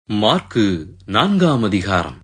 மாற்கு நான்காம் அதிகாரம்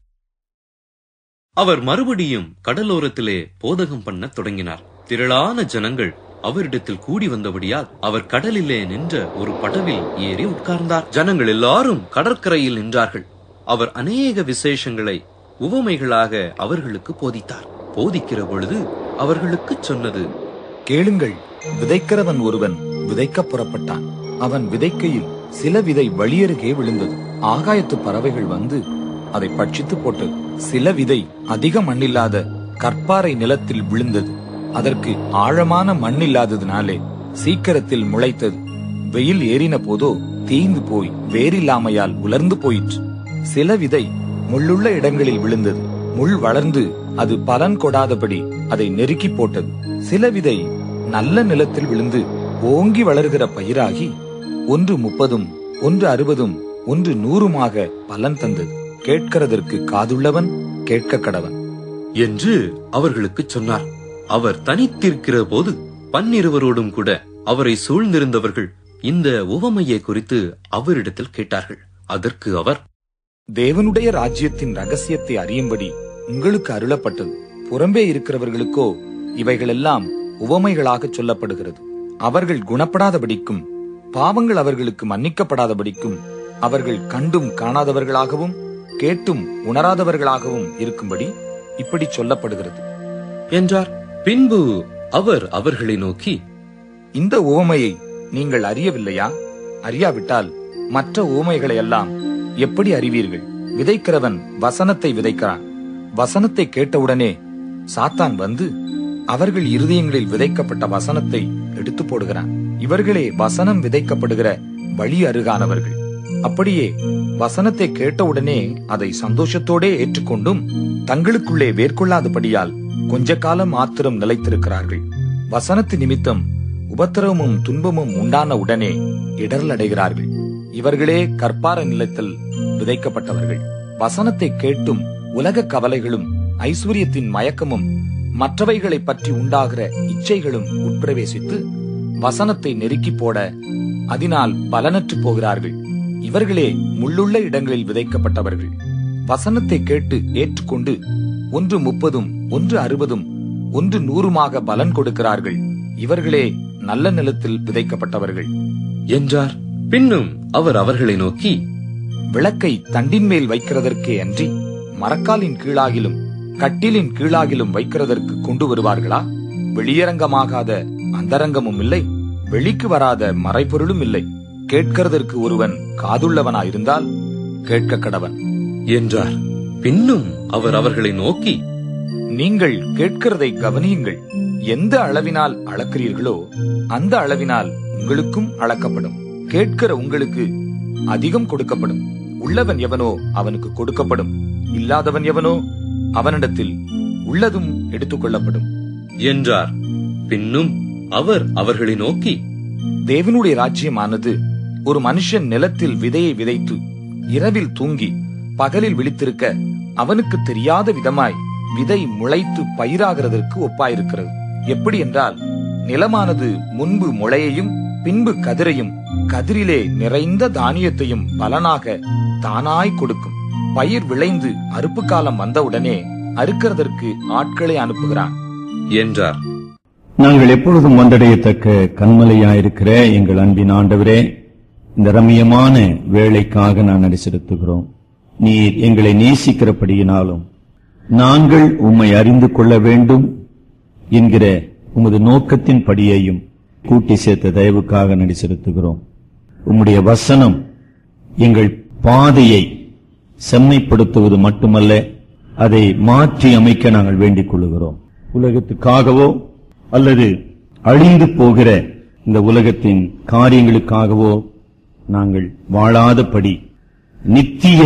அவர் மறுபடியும் கடலோரத்திலே போதகம் பண்ணத் தொடங்கினார் திரளான ஜனங்கள் அவரிடத்தில் கூடி வந்தபடியால் அவர் கடலிலே நின்ற ஒரு படவில் ஏறி உட்கார்ந்தார் ஜனங்கள் எல்லாரும் கடற்கரையில் நின்றார்கள் அவர் அநேக விசேஷங்களை உவமைகளாக அவர்களுக்கு போதித்தார் போதிக்கிற பொழுது அவர்களுக்கு சொன்னது கேளுங்கள் விதைக்கிறவன் ஒருவன் விதைக்கப் புறப்பட்டான் அவன் விதைக்கையில் சில விதை வழியருகே விழுந்தது ஆகாயத்து பறவைகள் வந்து அதை பட்சித்து போட்டது சில விதை அதிக மண்ணில்லாத கற்பாறை நிலத்தில் விழுந்தது அதற்கு ஆழமான மண் இல்லாததினாலே சீக்கிரத்தில் முளைத்தது வெயில் ஏறின போதோ தீந்து போய் வேரில்லாமையால் உலர்ந்து போயிற்று சில விதை முள்ளுள்ள இடங்களில் விழுந்தது முள் வளர்ந்து அது பலன் கொடாதபடி அதை நெருக்கி போட்டது சில விதை நல்ல நிலத்தில் விழுந்து ஓங்கி வளர்கிற பயிராகி ஒன்று முப்பதும் ஒன்று அறுபதும் ஒன்று நூறுமாக பலன் தந்தது கேட்கிறதற்கு காதுள்ளவன் கேட்க கடவன் என்று அவர்களுக்கு சொன்னார் அவர் தனித்திருக்கிற போது பன்னிருவரோடும் கூட அவரை சூழ்ந்திருந்தவர்கள் இந்த உவமையை குறித்து அவரிடத்தில் கேட்டார்கள் அதற்கு அவர் தேவனுடைய ராஜ்யத்தின் ரகசியத்தை அறியும்படி உங்களுக்கு அருளப்பட்டது புறம்பே இருக்கிறவர்களுக்கோ இவைகளெல்லாம் உவமைகளாக சொல்லப்படுகிறது அவர்கள் குணப்படாதபடிக்கும் பாவங்கள் அவர்களுக்கு மன்னிக்கப்படாதபடிக்கும் அவர்கள் கண்டும் காணாதவர்களாகவும் கேட்டும் உணராதவர்களாகவும் இருக்கும்படி இப்படி சொல்லப்படுகிறது என்றார் பின்பு அவர் அவர்களை நோக்கி இந்த உவமையை நீங்கள் அறியவில்லையா அறியாவிட்டால் மற்ற உவமைகளை எல்லாம் எப்படி அறிவீர்கள் விதைக்கிறவன் வசனத்தை விதைக்கிறான் வசனத்தை கேட்டவுடனே சாத்தான் வந்து அவர்கள் இருதயங்களில் விதைக்கப்பட்ட வசனத்தை எடுத்து போடுகிறான் இவர்களே வசனம் விதைக்கப்படுகிற வழி அருகானவர்கள் அப்படியே வசனத்தை கேட்டவுடனே அதை சந்தோஷத்தோடே ஏற்றுக்கொண்டும் தங்களுக்குள்ளே வேர்கொள்ளாதபடியால் கொஞ்ச காலம் மாத்திரம் நிலைத்திருக்கிறார்கள் வசனத்து நிமித்தம் உபத்திரவமும் துன்பமும் உண்டான உடனே இடரல் அடைகிறார்கள் இவர்களே கற்பார நிலத்தில் விதைக்கப்பட்டவர்கள் வசனத்தை கேட்டும் உலக கவலைகளும் ஐஸ்வர்யத்தின் மயக்கமும் மற்றவைகளை பற்றி உண்டாகிற இச்சைகளும் உட்பிரவேசித்து வசனத்தை நெருக்கி போட அதனால் பலனற்று போகிறார்கள் இவர்களே முள்ளுள்ள இடங்களில் விதைக்கப்பட்டவர்கள் வசனத்தை கேட்டு ஏற்றுக்கொண்டு ஒன்று முப்பதும் ஒன்று அறுபதும் ஒன்று நூறுமாக பலன் கொடுக்கிறார்கள் இவர்களே நல்ல நிலத்தில் விதைக்கப்பட்டவர்கள் என்றார் பின்னும் அவர் அவர்களை நோக்கி விளக்கை தண்டின் மேல் வைக்கிறதற்கே அன்றி மரக்காலின் கீழாகிலும் கட்டிலின் கீழாகிலும் வைக்கிறதற்கு கொண்டு வருவார்களா வெளியரங்கமாகாத அந்தரங்கமும் இல்லை வெளிக்கு வராத மறைபொருளும் இல்லை கேட்கிறதற்கு ஒருவன் காதுள்ளவனாயிருந்தால் கேட்க கடவன் என்றார் பின்னும் அவர் அவர்களை நோக்கி நீங்கள் கேட்கிறதை கவனியுங்கள் எந்த அளவினால் அளக்கிறீர்களோ அந்த அளவினால் உங்களுக்கும் அளக்கப்படும் கேட்கிற உங்களுக்கு அதிகம் கொடுக்கப்படும் உள்ளவன் எவனோ அவனுக்கு கொடுக்கப்படும் இல்லாதவன் எவனோ அவனிடத்தில் உள்ளதும் எடுத்துக்கொள்ளப்படும் என்றார் பின்னும் அவர் அவர்களை நோக்கி தேவனுடைய ராஜ்யமானது ஒரு மனுஷன் நிலத்தில் விதையை விதைத்து இரவில் தூங்கி பகலில் விழித்திருக்க அவனுக்கு தெரியாத விதமாய் விதை முளைத்து பயிராகிறதற்கு ஒப்பாயிருக்கிறது எப்படி என்றால் நிலமானது முன்பு முளையையும் பின்பு கதிரையும் கதிரிலே நிறைந்த தானியத்தையும் பலனாக தானாய் கொடுக்கும் பயிர் விளைந்து அறுப்பு காலம் வந்தவுடனே அறுக்கிறதற்கு ஆட்களை அனுப்புகிறான் என்றார் நாங்கள் எப்பொழுதும் வந்தடையத்தக்க கண்மலையாயிருக்கிற எங்கள் அன்பின் ஆண்டவரே இந்த ரம்மியமான வேலைக்காக நான் நடி செலுத்துகிறோம் நீர் எங்களை நேசிக்கிறபடியினாலும் நாங்கள் உம்மை அறிந்து கொள்ள வேண்டும் என்கிற உமது நோக்கத்தின் படியையும் கூட்டி சேர்த்த தயவுக்காக நடி செலுத்துகிறோம் உம்முடைய வசனம் எங்கள் பாதையை செம்மைப்படுத்துவது மட்டுமல்ல அதை மாற்றி அமைக்க நாங்கள் வேண்டிக் கொள்ளுகிறோம் உலகத்துக்காகவோ அல்லது அழிந்து போகிற இந்த உலகத்தின் காரியங்களுக்காகவோ நாங்கள் வாழாதபடி நித்திய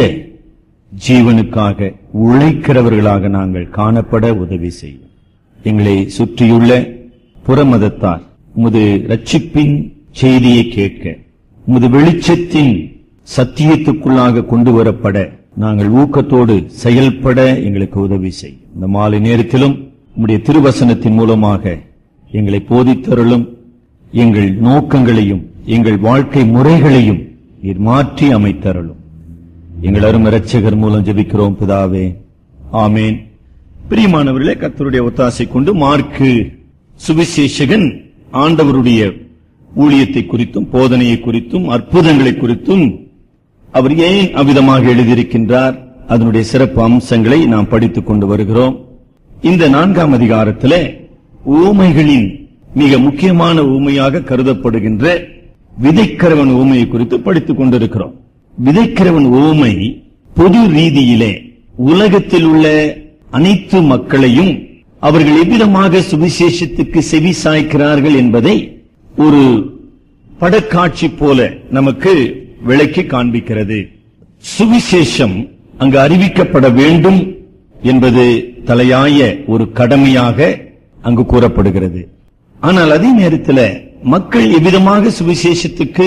ஜீவனுக்காக உழைக்கிறவர்களாக நாங்கள் காணப்பட உதவி செய்யும் எங்களை சுற்றியுள்ள புறமதத்தார் உமது ரட்சிப்பின் செய்தியை கேட்க உமது வெளிச்சத்தின் சத்தியத்துக்குள்ளாக கொண்டு வரப்பட நாங்கள் ஊக்கத்தோடு செயல்பட எங்களுக்கு உதவி செய்யும் இந்த மாலை நேரத்திலும் உம்முடைய திருவசனத்தின் மூலமாக எங்களை போதித்தருளும் எங்கள் நோக்கங்களையும் எங்கள் வாழ்க்கை முறைகளையும் நீர் மாற்றி அமைத்தருளும் எங்கள் அருமை இரட்சகர் மூலம் ஜெபிக்கிறோம் பிதாவே ஆமேன் பிரியமானவர்களே கர்த்தருடைய ஒத்தாசை கொண்டு மார்க்கு சுவிசேஷகன் ஆண்டவருடைய ஊழியத்தை குறித்தும் போதனையை குறித்தும் அற்புதங்களை குறித்தும் அவர் ஏன் அவ்விதமாக எழுதியிருக்கின்றார் அதனுடைய சிறப்பு அம்சங்களை நாம் படித்துக் கொண்டு வருகிறோம் இந்த நான்காம் அதிகாரத்திலே ஊமைகளின் மிக முக்கியமான ஊமையாக கருதப்படுகின்ற விதைக்கிறவன் ஊமையை குறித்து படித்துக் கொண்டிருக்கிறோம் விதைக்கிறவன் ஊமை பொது ரீதியிலே உலகத்தில் உள்ள அனைத்து மக்களையும் அவர்கள் எவ்விதமாக சுவிசேஷத்துக்கு செவி சாய்க்கிறார்கள் என்பதை ஒரு படக்காட்சி போல நமக்கு விளக்கி காண்பிக்கிறது சுவிசேஷம் அங்கு அறிவிக்கப்பட வேண்டும் என்பது தலையாய ஒரு கடமையாக அங்கு கூறப்படுகிறது ஆனால் அதே நேரத்தில் மக்கள் எவ்விதமாக சுவிசேஷத்துக்கு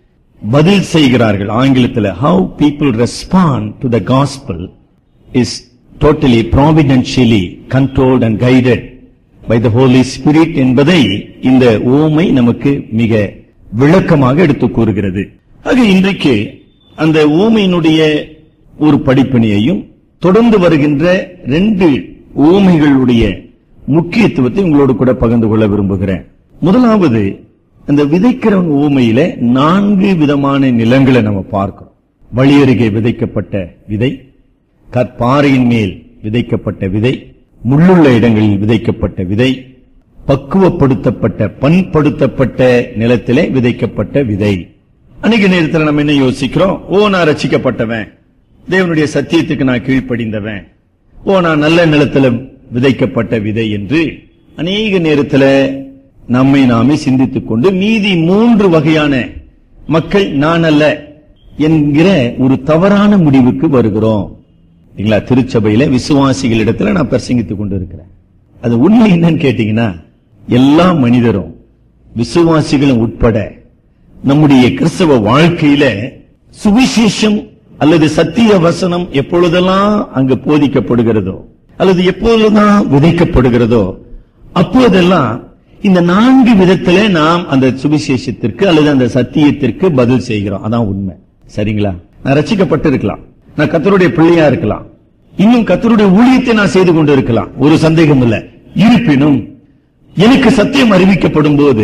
பதில் செய்கிறார்கள் ஆங்கிலத்தில் how people respond to the gospel is totally providentially controlled and guided by the holy spirit என்பதை இந்த ஓமை நமக்கு மிக விளக்கமாக எடுத்து கூறுகிறது ஆக இன்றைக்கு அந்த ஓமையினுடைய ஒரு படிப்பினையையும் தொடர்ந்து வருகின்ற ரெண்டு ஓமைகளுடைய முக்கியத்துவத்தை உங்களோடு கூட பகிர்ந்து கொள்ள விரும்புகிறேன் முதலாவது அந்த விதைக்கிறவன் ஊமையில நான்கு விதமான நிலங்களை நம்ம பார்க்கிறோம் வழி அருகே விதைக்கப்பட்ட விதை கற்பாறையின் மேல் விதைக்கப்பட்ட விதை முள்ளுள்ள இடங்களில் விதைக்கப்பட்ட விதை பக்குவப்படுத்தப்பட்ட பண்படுத்தப்பட்ட நிலத்திலே விதைக்கப்பட்ட விதை அன்னைக்கு நேரத்தில் நம்ம என்ன யோசிக்கிறோம் ஓ நான் ரசிக்கப்பட்டவன் தேவனுடைய சத்தியத்துக்கு நான் கீழ்ப்படிந்தவன் ஓ நான் நல்ல நிலத்துல விதைக்கப்பட்ட விதை என்று அநேக நேரத்துல நம்மை நாமே சிந்தித்துக் கொண்டு மீதி மூன்று வகையான மக்கள் நான் அல்ல என்கிற ஒரு தவறான முடிவுக்கு வருகிறோம் இல்லைங்களா திருச்சபையில விசுவாசிகளிடத்துல நான் பிரசங்கித்துக் கொண்டு இருக்கிறேன் அது உண்மை என்னன்னு கேட்டீங்கன்னா எல்லா மனிதரும் விசுவாசிகளும் உட்பட நம்முடைய கிறிஸ்தவ வாழ்க்கையில சுவிசேஷம் அல்லது சத்திய வசனம் எப்பொழுதெல்லாம் அங்கு போதிக்கப்படுகிறதோ அல்லது எப்பொழுதுதான் விதைக்கப்படுகிறதோ அப்போதெல்லாம் இந்த நான்கு விதத்திலே நாம் அந்த சுவிசேஷத்திற்கு அல்லது அந்த சத்தியத்திற்கு பதில் செய்கிறோம் அதான் உண்மை சரிங்களா நான் ரசிக்கப்பட்டு இருக்கலாம் நான் கத்தருடைய பிள்ளையா இருக்கலாம் இன்னும் கத்தருடைய ஊழியத்தை நான் செய்து கொண்டு இருக்கலாம் ஒரு சந்தேகம் இல்ல இருப்பினும் எனக்கு சத்தியம் அறிவிக்கப்படும் போது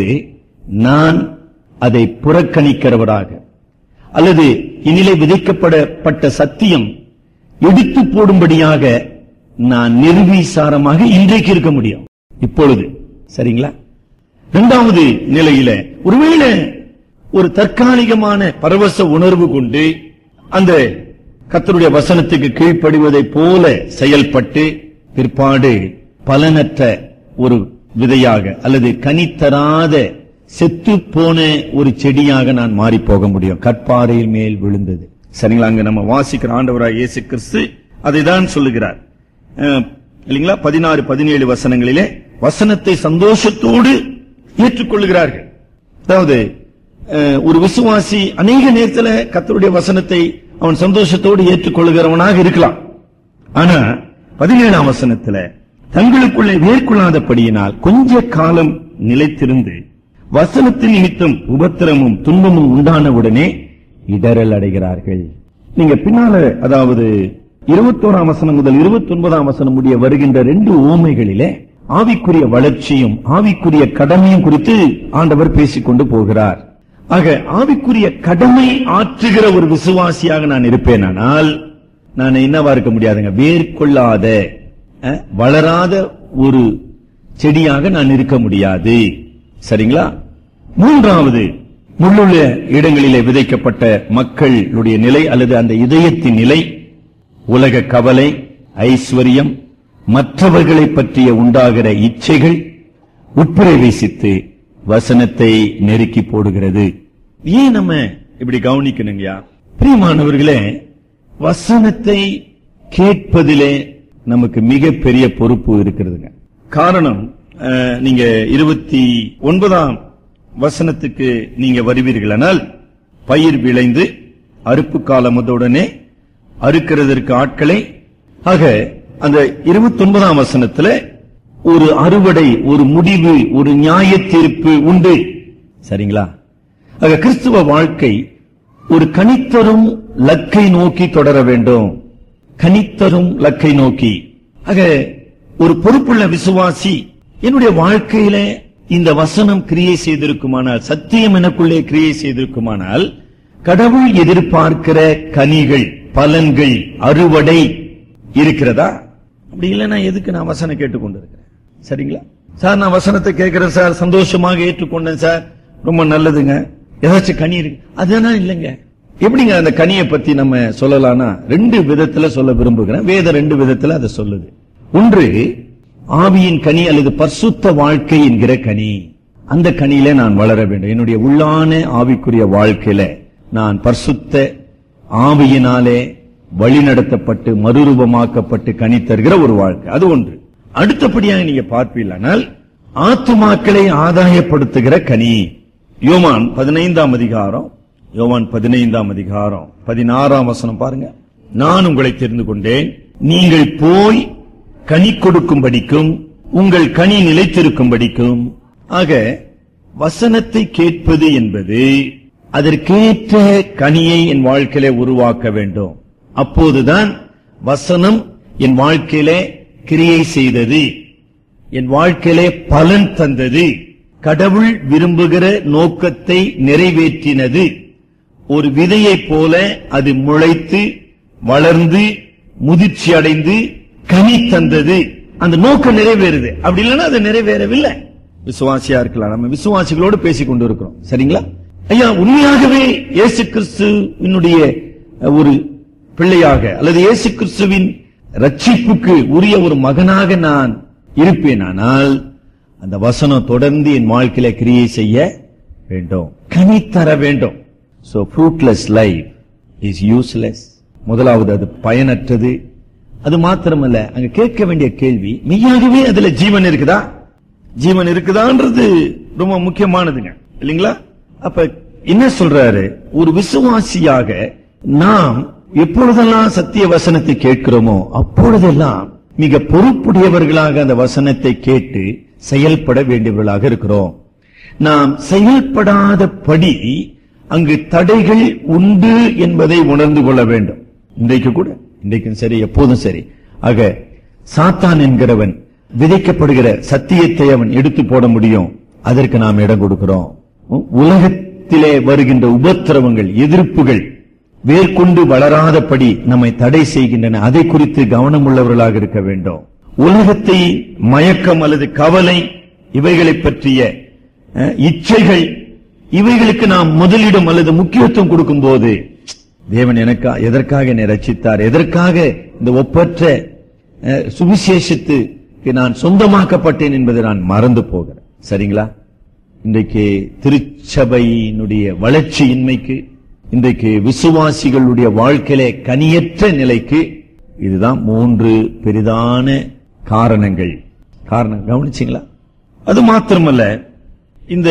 நான் அதை புறக்கணிக்கிறவராக அல்லது இந்நிலை விதைக்கப்படப்பட்ட சத்தியம் எடுத்து போடும்படியாக நான் நிர்வீசாரமாக இன்றைக்கு இருக்க முடியும் இப்பொழுது சரிங்களா இரண்டாவது நிலையில ஒருவேளை ஒரு தற்காலிகமான பரவச உணர்வு கொண்டு அந்த கத்தருடைய வசனத்துக்கு கீழ்ப்படிவதைப் போல செயல்பட்டு பிற்பாடு பலனற்ற ஒரு விதையாக அல்லது கனித்தராத செத்து போன ஒரு செடியாக நான் மாறி போக முடியும் கற்பாறையில் மேல் விழுந்தது சரிங்களா அங்க நம்ம வாசிக்கிற ஆண்டவராய் இயேசு கிறிஸ்து அதை தான் சொல்லுகிறார் அஹ், இல்லைங்களா பதினாறு பதினேழு வசனங்களிலே வசனத்தை சந்தோஷத்தோடு ஏற்றுக்கொள்ளுகிறார்கள் அதாவது அஹ், ஒரு விசுவாசி அநேக நேரத்துல கர்த்தருடைய வசனத்தை அவன் சந்தோஷத்தோடு ஏற்றுக்கொள்ளுகிறவனாக இருக்கலாம் ஆனா பதினேழாம் வசனத்துல தங்களுக்குள்ளே மேற்கொள்ளாதபடியினால் கொஞ்ச காலம் நிலைத்திருந்து வசனத்தின் நிமித்தம் உபத்திரமும் துன்பமும் உண்டானவுடனே இடரல் அடைகிறார்கள் நீங்க பின்னால அதாவது இருபத்தோராம் வசனம் முதல் இருபத்தி ஒன்பதாம் வசனம் முடிய வருகின்ற ரெண்டு ஓமைகளிலே ஆவிக்குரிய வளர்ச்சியும் ஆவிக்குரிய கடமையும் குறித்து ஆண்டவர் பேசிக்கொண்டு போகிறார் ஆக ஆவிக்குரிய கடமை ஆற்றுகிற ஒரு விசுவாசியாக நான் இருப்பேனானால் நான் என்னவா இருக்க முடியாதுங்க வேர்கொள்ளாத அஹ், வளராத ஒரு செடியாக நான் இருக்க முடியாது சரிங்களா மூன்றாவது முள்ளுள்ள இடங்களிலே விதைக்கப்பட்ட மக்களுடைய நிலை அல்லது அந்த இதயத்தின் நிலை உலக கவலை ஐஸ்வர்யம் மற்றவர்களை பற்றிய உண்டாகிற இச்சைகள் உட்பிரவேசித்து வசனத்தை நெருக்கி போடுகிறது ஏன் நம்ம இப்படி கவனிக்கணுங்கயா பிரியமானவர்களே வசனத்தை கேட்பதிலே நமக்கு மிகப்பெரிய பொறுப்பு இருக்கிறதுங்க காரணம் அஹ், நீங்க இருபத்தி ஒன்பதாம் வசனத்துக்கு நீங்க வருவீர்களானால் பயிர் விளைந்து அறுப்பு காலம் வந்தவுடனே அறுக்கிறதற்கு ஆட்களை ஆக அந்த இருபத்தி ஒன்பதாம் வசனத்துல ஒரு அறுவடை ஒரு முடிவு ஒரு நியாய தீர்ப்பு உண்டு சரிங்களா ஆக கிறிஸ்துவ வாழ்க்கை ஒரு கனித்தரும் லக்கை நோக்கி தொடர வேண்டும் கனித்தரும் லக்கை நோக்கி ஆக ஒரு பொறுப்புள்ள விசுவாசி என்னுடைய வாழ்க்கையில இந்த வசனம் கிரியை செய்திருக்குமானால் சத்தியம் எனக்குள்ளே கிரியை செய்திருக்குமானால் கடவுள் எதிர்பார்க்கிற கனிகள் பலன்கள் அறுவடை இருக்கிறதா அப்படி இல்லைன்னா எதுக்கு நான் வசனம் கேட்டுக்கொண்டிருக்கிறேன் சரிங்களா சார் நான் வசனத்தை கேட்கிறேன் சார் சந்தோஷமாக ஏற்றுக்கொண்டேன் சார் ரொம்ப நல்லதுங்க ஏதாச்சும் கனி இருக்கு அதெல்லாம் இல்லைங்க எப்படிங்க அந்த கனியை பத்தி நம்ம சொல்லலாம்னா ரெண்டு விதத்துல சொல்ல விரும்புகிறேன் வேதம் ரெண்டு விதத்துல அதை சொல்லுது ஒன்று ஆவியின் கனி அல்லது பரிசுத்த வாழ்க்கை என்கிற கனி அந்த கனியில நான் வளர வேண்டும் என்னுடைய உள்ளான ஆவிக்குரிய வாழ்க்கையில நான் பரிசுத்த ஆவியினாலே வழிநடத்தப்பட்டு மறுரூபமாக்கப்பட்டு கனி தருகிற ஒரு வாழ்க்கை அது ஒன்று அடுத்தபடியாக நீங்க பார்ப்பீர்களானால் ஆத்துமாக்களை ஆதாயப்படுத்துகிற கனி யோவான் பதினைந்தாம் அதிகாரம் யோவான் பதினைந்தாம் அதிகாரம் பதினாறாம் வசனம் பாருங்க நான் உங்களை தெரிந்து கொண்டேன் நீங்கள் போய் கனி கொடுக்கும்படிக்கும் உங்கள் கனி நிலைத்திருக்கும்படிக்கும் ஆக வசனத்தை கேட்பது என்பது அதற்கேற்ற கனியை என் வாழ்க்கையிலே உருவாக்க வேண்டும் அப்போதுதான் வசனம் என் வாழ்க்கையிலே கிரியை செய்தது என் வாழ்க்கையிலே பலன் தந்தது கடவுள் விரும்புகிற நோக்கத்தை நிறைவேற்றினது ஒரு விதையைப் போல அது முளைத்து வளர்ந்து முதிர்ச்சி அடைந்து கனி தந்தது அந்த நோக்கம் நிறைவேறுது அப்படி இல்லைன்னா அது நிறைவேறவில்லை விசுவாசியா இருக்கலாம் நம்ம விசுவாசிகளோடு பேசிக் கொண்டிருக்கிறோம் சரிங்களா ஐயா உண்மையாகவே இயேசு கிறிஸ்துவினுடைய ஒரு பிள்ளையாக அல்லது இயேசு கிறிஸ்துவின் ரட்சிப்புக்கு உரிய ஒரு மகனாக நான் இருப்பேனானால் அந்த வசனம் தொடர்ந்து என் வாழ்க்கையில கிரியை செய்ய வேண்டும் கனி தர வேண்டும் so fruitless life is useless முதலாவது அது பயனற்றது அது மாத்திரமல்ல அங்க கேட்க வேண்டிய கேள்வி மெய்யாகவே அதுல ஜீவன் இருக்குதா ஜீவன் இருக்குதான்றது ரொம்ப முக்கியமானதுங்க இல்லைங்களா அப்ப என்ன சொல்றாரு ஒரு விசுவாசியாக நாம் எப்பொழுதெல்லாம் சத்திய வசனத்தை கேட்கிறோமோ அப்பொழுதெல்லாம் மிக பொறுப்புடையவர்களாக அந்த வசனத்தை கேட்டு செயல்பட வேண்டியவர்களாக இருக்கிறோம் நாம் செயல்படாதபடி அங்கு தடைகள் உண்டு என்பதை உணர்ந்து கொள்ள வேண்டும் இன்றைக்கு கூட இன்றைக்கும் சரி எப்போதும் சரி ஆக சாத்தான் என்கிறவன் விதைக்கப்படுகிற சத்தியத்தை அவன் எடுத்து போட முடியும் அதற்கு நாம் இடம் கொடுக்கிறோம் உலகத்திலே வருகின்ற உபத்திரவங்கள் எதிர்ப்புகள் வேர்கொண்டு வளராதபடி நம்மை தடை செய்கின்றன அதை குறித்து கவனம் உள்ளவர்களாக இருக்க வேண்டும் உலகத்தை மயக்கம் அல்லது கவலை இவைகளை பற்றிய அஹ், இச்சைகள் இவைகளுக்கு நாம் முதலிடம் அல்லது முக்கியத்துவம் கொடுக்கும் போது தேவன் எனக்கா எதற்காக என்னை ரட்சித்தார் எதற்காக இந்த ஒப்பற்ற அஹ், சுவிசேஷத்துக்கு நான் சொந்தமாக்கப்பட்டேன் என்பதை நான் மறந்து போகிறேன் சரிங்களா இன்றைக்கு திருச்சபையினுடைய வளர்ச்சியின்மைக்கு இன்றைக்கு விசுவாசிகளுடைய வாழ்க்கையிலே கனியற்ற நிலைக்கு இதுதான் மூன்று பெரிதான காரணங்கள் காரணம் கவனிச்சீங்களா அது மாத்திரமல்ல இந்த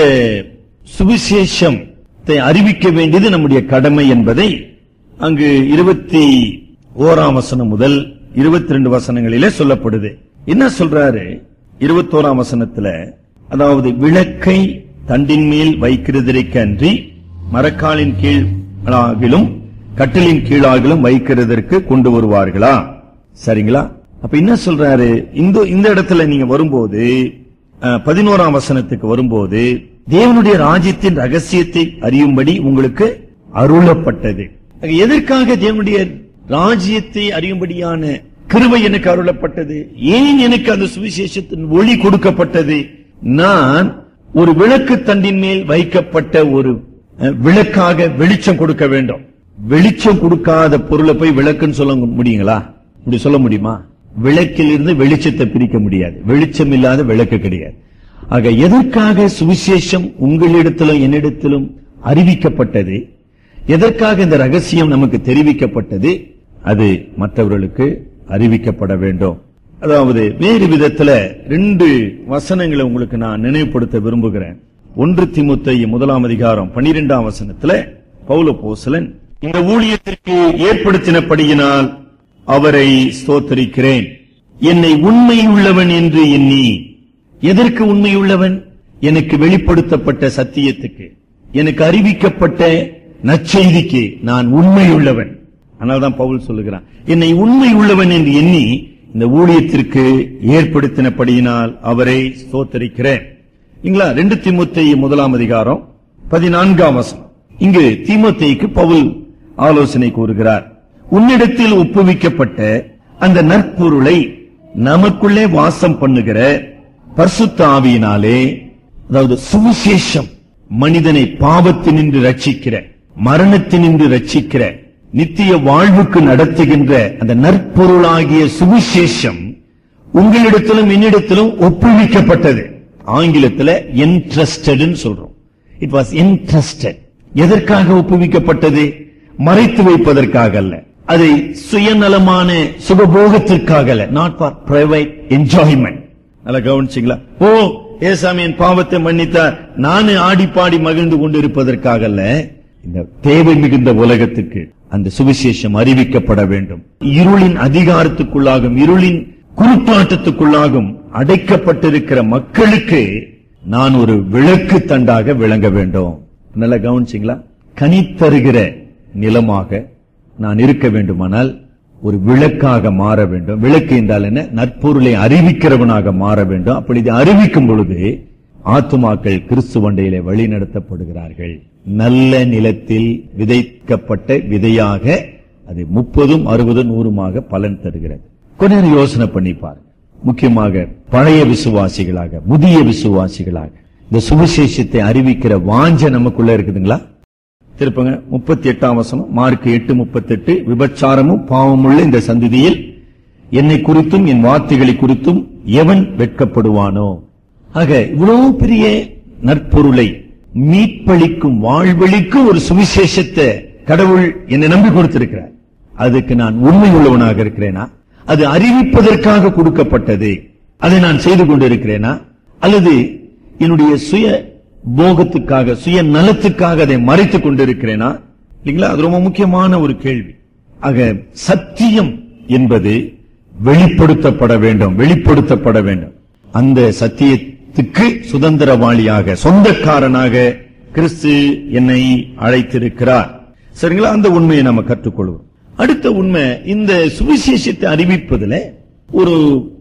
சுவிசேஷத்தை அறிவிக்க வேண்டியது நம்முடைய கடமை என்பதை அங்கு இருபத்தி ஓராம் வசனம் முதல் இருபத்தி ரெண்டு வசனங்களிலே சொல்லப்படுது என்ன சொல்றாரு இருபத்தோராம் வசனத்துல அதாவது விளக்கை தண்டின் மேல் வைக்கிறதற்கு அன்றி மரக்காலின் கீழாகிலும் கட்டிலின் கீழாகிலும் வைக்கிறதற்கு கொண்டு வருவார்களா சரிங்களா அப்ப என்ன சொல்றாரு இந்த இந்த இடத்துல நீங்க வரும்போது அஹ், பதினோராம் வசனத்துக்கு வரும்போது தேவனுடைய ராஜ்யத்தின் ரகசியத்தை அறியும்படி உங்களுக்கு அருளப்பட்டது ஆக, எதற்காக தேவனுடைய ராஜ்யத்தை அறியும்படியான கிருபை எனக்கு அருளப்பட்டது ஏன் எனக்கு அந்த சுவிசேஷத்தின் ஒளி கொடுக்கப்பட்டது நான் ஒரு விளக்கு தண்டின் மேல் வைக்கப்பட்ட ஒரு அஹ், விளக்காக வெளிச்சம் கொடுக்க வேண்டும் வெளிச்சம் கொடுக்காத பொருளை போய் விளக்குன்னு சொல்ல முடியுங்களா இப்படி சொல்ல முடியுமா விளக்கில் இருந்து வெளிச்சத்தை பிரிக்க முடியாது வெளிச்சம் இல்லாத விளக்கு கிடையாது ஆக எதற்காக சுவிசேஷம் உங்களிடத்திலும் என்னிடத்திலும் அறிவிக்கப்பட்டது எதற்காக இந்த ரகசியம் நமக்கு தெரிவிக்கப்பட்டது அது மற்றவர்களுக்கு அறிவிக்கப்பட வேண்டும் அதாவது வேறு விதத்துல ரெண்டு வசனங்களை உங்களுக்கு நான் நினைவுபடுத்த விரும்புகிறேன் ஒன்று திமுத்தைய முதலாம் அதிகாரம் பனிரெண்டாம் வசனத்துல பவுல போசலன் இந்த ஊழியத்திற்கு ஏற்படுத்தினபடியினால் அவரை ஸ்தோத்தரிக்கிறேன் என்னை உண்மையுள்ளவன் என்று எண்ணி எதற்கு உண்மையுள்ளவன் எனக்கு வெளிப்படுத்தப்பட்ட சத்தியத்துக்கு எனக்கு அறிவிக்கப்பட்ட நற்செய்திக்கு நான் உண்மை உள்ளவன் அதனால்தான் பவுல் சொல்லுகிறான் என்னை உண்மை உள்ளவன் என்று எண்ணி இந்த ஊழியத்திற்கு ஏற்படுத்தினபடியினால் அவரை ஸ்தோத்தரிக்கிறேன் இங்களா ரெண்டு தீமோத்தேயு முதலாம் அதிகாரம் பதினான்காம் வசனம் இங்கு தீமோத்தேயுக்கு பவுல் ஆலோசனை கூறுகிறார் உன்னிடத்தில் ஒப்புவிக்கப்பட்ட அந்த நற்பொருளை நமக்குள்ளே வாசம் பண்ணுகிற பரிசுத்த ஆவியினாலே அதாவது சுவிசேஷம் மனிதனை பாவத்தினின்று ரட்சிக்கிற மரணத்தினின்று ரட்சிக்கிற நித்திய வாழ்வுக்கு நடத்துகின்ற அந்த நற்பொருளாகிய சுவிசேஷம் உங்களிடத்திலும் என்னிடத்திலும் ஒப்புவிக்கப்பட்டது ஆங்கிலத்துல entrusted சொல்றோம் இட் வாஸ் entrusted எதற்காக ஒப்புவிக்கப்பட்டது மறைத்து வைப்பதற்காக அல்ல அதை சுயநலமான சுகபோகத்திற்காக அல்ல நாட் ஃபார் பிரைவேட் என்ஜாய்மெண்ட் நல்லா கவனிச்சிங்களா ஓ ஏசாமி என் பாவத்தை மன்னித்தார் நானு ஆடி பாடி மகிழ்ந்து கொண்டிருப்பதற்காக அல்ல இந்த தேவை மிகுந்த உலகத்துக்கு அந்த சுவிசேஷம் அறிவிக்கப்பட வேண்டும் இருளின் அதிகாரத்துக்குள்ளாகும் இருளின் குருட்டாட்டத்துக்குள்ளாகும் அடைக்கப்பட்டிருக்கிற மக்களுக்கு நான் ஒரு விளக்கு தண்டாக விளங்க வேண்டும் நல்லா கவனிச்சிங்களா கனி தருகிற நிலமாக நான் இருக்க வேண்டுமானால் ஒரு விளக்காக மாற வேண்டும் விளக்கு என்றால் என்ன நற்பொருளை அறிவிக்கிறவனாக மாற வேண்டும் அப்படி இதை அறிவிக்கும் பொழுது ஆத்துமாக்கள் கிறிஸ்துவண்டையிலே வழி நடத்தப்படுகிறார்கள் நல்ல நிலத்தில் விதைக்கப்பட்ட விதையாக அது முப்பதும் அறுபதும் நூறுமாக பலன் தருகிறது கொஞ்ச நேரம் யோசனை பண்ணி பாருங்க முக்கியமாக பழைய விசுவாசிகளாக முதிய விசுவாசிகளாக இந்த சுவிசேஷத்தை அறிவிக்கிற வாஞ்ச நமக்குள்ள இருக்குதுங்களா திருப்பங்க முப்பத்தி எட்டாம் வசனம் மார்க் எட்டு முப்பத்தெட்டு விபச்சாரமும் பாவமுள்ள இந்த சந்ததியில் என்னை குறித்தும் என் வார்த்தைகளை குறித்தும் எவன் வெட்கப்படுவானோ ஆக இவ்வளவு பெரிய நற்பொருளை மீட்பளிக்கும் வாழ்வழிக்கும் ஒரு சுவிசேஷத்தை கடவுள் என்னை நம்பி கொடுத்திருக்கிறார் அதுக்கு நான் உண்மை உள்ளவனாக இருக்கிறேனா அது அறிவிப்பதற்காக கொடுக்கப்பட்டது அதை நான் செய்து கொண்டிருக்கிறேனா அல்லது என்னுடைய சுய போகத்துக்காக சுய நலத்துக்காக அதை மறைத்துக் கொண்டிருக்கிறேனா இல்லைங்களா அது ரொம்ப முக்கியமான ஒரு கேள்வி ஆக சத்தியம் என்பது வெளிப்படுத்தப்பட வேண்டும் வெளிப்படுத்தப்பட வேண்டும் அந்த சத்தியத்துக்கு சுதந்திரவாளியாக சொந்தக்காரனாக கிறிஸ்து என்னை அழைத்திருக்கிறார் சரிங்களா அந்த உண்மையை நம்ம கற்றுக்கொள்வோம் அடுத்த உண்மை இந்த சுவிசேஷத்தை அறிவிப்பதுல ஒரு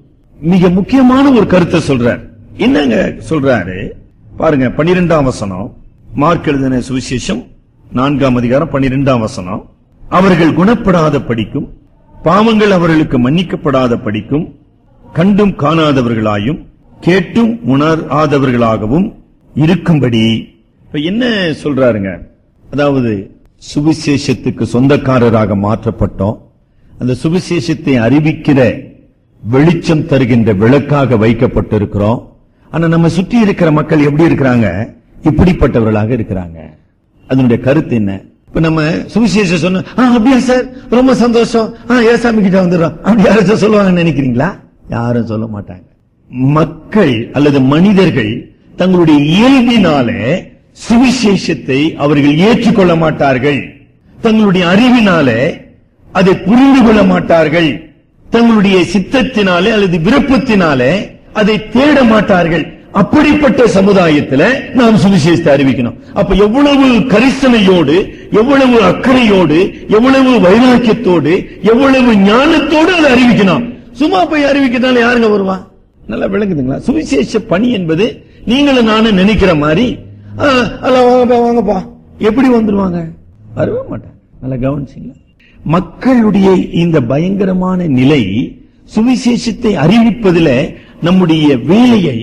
மிக முக்கியமான ஒரு கருத்தை சொல்றார் என்னங்க சொல்றாரு பாருங்க பன்னிரெண்டாம் வசனம் மார்க் எழுதின சுவிசேஷம் நான்காம் அதிகாரம் பன்னிரெண்டாம் வசனம் அவர்கள் குணப்படாத படிக்கும் பாவங்கள் அவர்களுக்கு மன்னிக்கப்படாத படிக்கும் கண்டும் காணாதவர்களாயும் கேட்டும் உணராதவர்களாகவும் இருக்கும்படி இப்ப என்ன சொல்றாருங்க அதாவது சுவிசேஷத்துக்கு சொந்தக்காரராக மாற்றப்பட்டோம் அந்த சுவிசேஷத்தை அறிவிக்கிற வெளிச்சம் தருகின்ற விளக்காக வைக்கப்பட்டிருக்கிறோம் ஆனா நம்ம சுற்றி இருக்கிற மக்கள் எப்படி இருக்கிறாங்க இப்படிப்பட்டவர்களாக இருக்கிறாங்க அதனுடைய கருத்து என்ன இப்ப நம்ம சுவிசேஷம் சொன்ன "ஆ, அப்படியா சார் ரொம்ப சந்தோஷம் ஆ, ஏசாமி கிட்ட வந்துடுறோம் அப்படி யாராச்சும் சொல்லுவாங்கன்னு நினைக்கிறீங்களா யாரும் சொல்ல மாட்டாங்க மக்கள் அல்லது மனிதர்கள் தங்களுடைய இயல்பினாலே சுவிசேஷத்தை அவர்கள் ஏற்றுக்கொள்ள மாட்டார்கள் தங்களுடைய அறிவினாலே அதை புரிந்து கொள்ள மாட்டார்கள் தங்களுடைய சித்தத்தினாலே அல்லது விருப்பத்தினாலே அதை தேட மாட்டார்கள் அப்படிப்பட்ட சமுதாயத்துல நாம் சுவிசேஷத்தை அறிவிக்கணும் அப்ப எவ்வளவு கரிசனையோடு எவ்வளவு அக்கறையோடு எவ்வளவு வைராக்கியத்தோடு எவ்வளவு ஞானத்தோடு அதை அறிவிக்கணும் சும்மா போய் அறிவிக்கிறதால யாருங்க வருவா நல்லா விளங்குதுங்களா சுவிசேஷ பணி என்பது நீங்களும் நானும் நினைக்கிற மாதிரி "ஆ, அல்ல வாங்கப்பா வாங்கப்பா எப்படி வந்துருவாங்க வரவே மாட்டாங்க நல்லா கவனிச்சிங்களா மக்களுடைய இந்த பயங்கரமான நிலை சுவிசேஷத்தை அறிவிப்பதில நம்முடைய வேலையை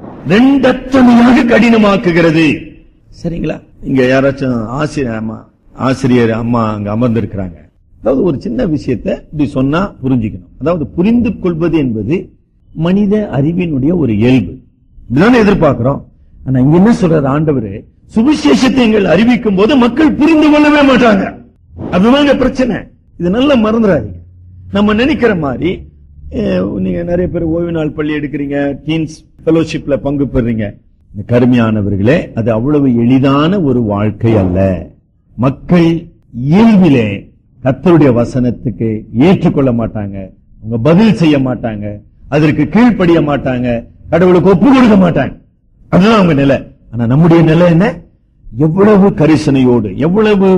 ரெண்டத்தனையாக கடினமாக்குகிறது சரிங்களா இங்க யாராச்சும் ஆசிரியர் அம்மா ஆசிரியர் அம்மா அங்க அமர்ந்திருக்கிறாங்க அதாவது ஒரு சின்ன விஷயத்தை இப்படி சொன்னா புரிஞ்சுக்கணும் அதாவது புரிந்து கொள்வது என்பது மனித அறிவினுடைய ஒரு இயல்பு இதுதானே எதிர்பார்க்கிறோம் ஆனா இங்க என்ன சொல்றாரு ஆண்டவர் சுவிசேஷத்தை எங்கள் அறிவிக்கும் போது மக்கள் புரிந்து கொள்ளவே மாட்டாங்க அதுதாங்க பிரச்சனை இது நல்லா மறந்துடாதீங்க நம்ம நினைக்கிற மாதிரி அஹ், நீங்க நிறைய பேர் ஓய்வு நாள் பள்ளி எடுக்கிறீங்க டீன்ஸ் ஃபெலோஷிப்ல பங்கு பெறுறீங்க இந்த கருமையானவர்களே அது அவ்வளவு எளிதான ஒரு வாழ்க்கை அல்ல மக்கள் இயல்பிலே கர்த்தருடைய வசனத்துக்கு ஏற்றுக்கொள்ள மாட்டாங்க அவங்க பதில் செய்ய மாட்டாங்க அதற்கு கீழ்ப்படிய மாட்டாங்க கடவுளுக்கு ஒப்பு கொடுக்க மாட்டாங்க அதுதான் அவங்க நிலை ஆனா நம்முடைய நிலை என்ன எவ்வளவு கரிசனையோடு எவ்வளவு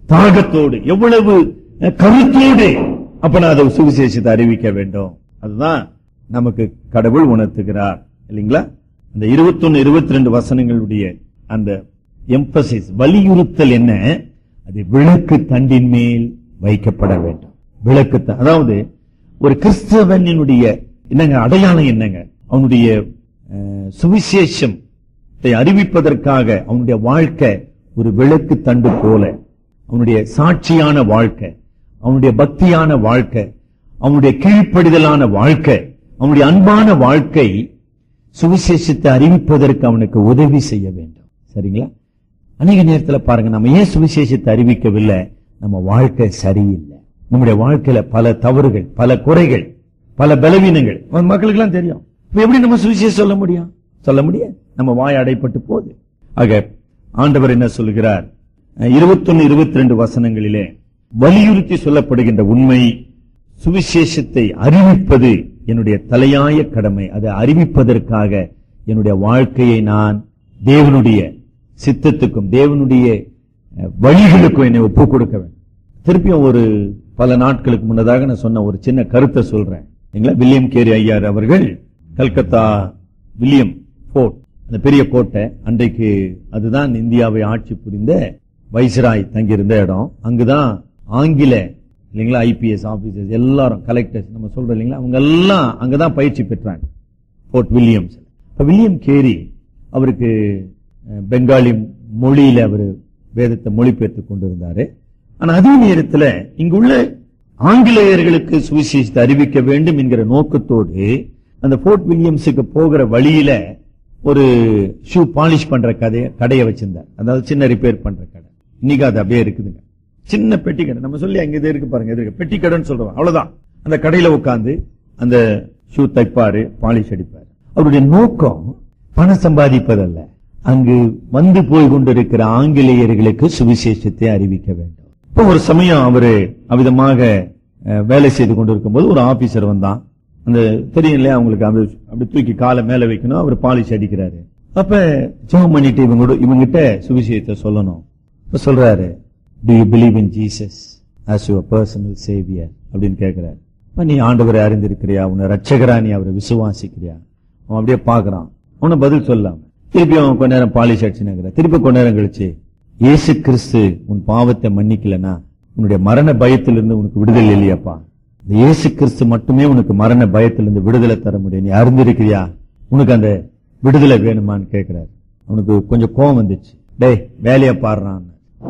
தாகத்தோடு எவ்வளவு அஹ், கருத்தோடு அப்ப நான் அதை சுவிசேஷத்தை அறிவிக்க வேண்டும் அதுதான் நமக்கு கடவுள் உணர்த்துகிறார் இல்லைங்களா அந்த 21 இருபத்தி ரெண்டு வசனங்களுடைய அந்த எம்பசிஸ் வலியுறுத்தல் என்ன அது விளக்கு தண்டின் மேல் வைக்கப்பட வேண்டும் விளக்கு த- அதாவது ஒரு கிறிஸ்தவனினுடைய என்னங்க அடையாளம் என்னங்க அவனுடைய அஹ், சுவிசேஷம் அறிவிப்பதற்காக அவனுடைய வாழ்க்கை ஒரு விளக்கு தண்டு போல அவனுடைய சாட்சியான வாழ்க்கை அவனுடைய பக்தியான வாழ்க்கை அவனுடைய கீழ்ப்படிதலான வாழ்க்கை அவனுடைய அன்பான வாழ்க்கை சுவிசேஷத்தை அறிவிப்பதற்கு அவனுக்கு உதவி செய்ய வேண்டும் சரிங்களா அநேக நேரத்துல பாருங்க நம்ம ஏன் சுவிசேஷத்தை அறிவிக்கவில்லை நம்ம வாழ்க்கை சரியில்லை நம்முடைய வாழ்க்கையில பல தவறுகள் பல குறைகள் பல பலவீனங்கள் மக்களுக்கு எல்லாம் தெரியும் இப்ப எப்படி நம்ம சுவிசேஷம் சொல்ல முடியும் சொல்ல முடியாது நம்ம வாய் அடைப்பட்டு போகுது ஆக ஆண்டவர் என்ன சொல்லுகிறார் இருபத்தொன்னு இருபத்தி ரெண்டு வசனங்களிலே வலியுறுத்தி சொல்லப்படுகின்ற உண்மை சுவிசேஷத்தை அறிவிப்பது என்னுடைய தலையாய கடமை அதை அறிவிப்பதற்காக என்னுடைய வாழ்க்கையை நான் தேவனுடைய சித்தத்துக்கும் தேவனுடைய அஹ், வழிகளுக்கும் என்னை ஒப்புக் கொடுக்க வேண்டும் திருப்பியும் ஒரு பல நாட்களுக்கு முன்னதாக நான் சொன்ன ஒரு சின்ன கருத்தை சொல்றேன் இல்லைங்களா வில்லியம் கேரி ஐயார் அவர்கள் கல்கத்தா வில்லியம் போர்ட் அந்த பெரிய கோட்டை அன்றைக்கு அதுதான் இந்தியாவை ஆட்சி புரிந்த வைஸ்ராய் தங்கியிருந்த இடம் அங்குதான் ஆங்கில இல்லைங்களா ஐபிஎஸ் ஆபீசர்ஸ் எல்லாரும் கலெக்டர்ஸ் நம்ம சொல்றோம் இல்லைங்களா அவங்க எல்லாம் அங்கதான் பயிற்சி பெற்றாங்க போர்ட் வில்லியம்ஸ் இப்ப வில்லியம் கேரி அவருக்கு அஹ், பெங்காலி மொழியில அவர் வேதத்தை மொழிபெயர்த்து கொண்டிருந்தாரு ஆனா அதே நேரத்துல இங்குள்ள ஆங்கிலேயர்களுக்கு சுவிசேஷத்தை அறிவிக்க வேண்டும் என்கிற நோக்கத்தோடு அந்த போர்ட் வில்லியம்ஸுக்கு போகிற வழியில ஒரு ஷூ பாலிஷ் பண்ற கதைய கடையை வச்சிருந்தார் அதாவது சின்ன ரிப்பேர் பண்ற கடை இன்னைக்கு அது அப்படியே இருக்குதுங்க சின்ன பெட்டி கடை நம்ம சொல்லி அங்க இது இருக்கு பாருங்க இது இருக்கு பெட்டி கடைன்னு சொல்றோம் அவ்வளவுதான் அந்த கடையில உட்கார்ந்து அந்த ஷூ தைப்பாரு பாலிஷ் அடிப்பாரு அவருடைய நோக்கம் பணம் சம்பாதிப்பதல்ல அங்கு வந்து போய் கொண்டிருக்கிற ஆங்கிலேயர்களுக்கு சுவிசேஷத்தை அறிவிக்க வேண்டும் இப்போ ஒரு சமயம் அவரு அவ்விதமாக அஹ், வேலை செய்து கொண்டிருக்கும் போது ஒரு ஆபீசர் வந்தான் அந்த தெரியும் இல்லையா அவங்களுக்கு அப்படி அப்படி தூக்கி காலை மேல வைக்கணும் அவர் பாலிஷ் அடிக்கிறாரு அப்ப ஜெபம் பண்ணிட்டு இவங்க இவங்கிட்ட சுவிசேஷத்தை சொல்லணும் இப்ப சொல்றாரு do you believe in Jesus as your personal saviour அப்படின்னு கேட்கிறாரு அப்ப நீ ஆண்டவரை அறிந்திருக்கிறியா உன்னை ரட்சகரா நீ அவரை விசுவாசிக்கிறியா அவன் அப்படியே பாக்குறான் அவனை பதில் சொல்லாம திருப்பி அவன் கொஞ்ச நேரம் பாலிஷ் அடிச்சுனாங்கிற திருப்பி கொஞ்ச நேரம் கழிச்சு இயேசு கிறிஸ்து உன் பாவத்தை மன்னிக்கலனா உன்னுடைய மரண பயத்திலிருந்து உனக்கு விடுதலை இல்லையாப்பா இந்த இயேசு கிறிஸ்து மட்டுமே உனக்கு மரண பயத்திலிருந்து விடுதலை தர முடியும் நீ அறிந்திருக்கிறியா உனக்கு அந்த விடுதலை வேணுமான்னு கேட்கிறாரு அவனுக்கு கொஞ்சம் கோவம் வந்துச்சு டேய் வேலையை பாடுறான்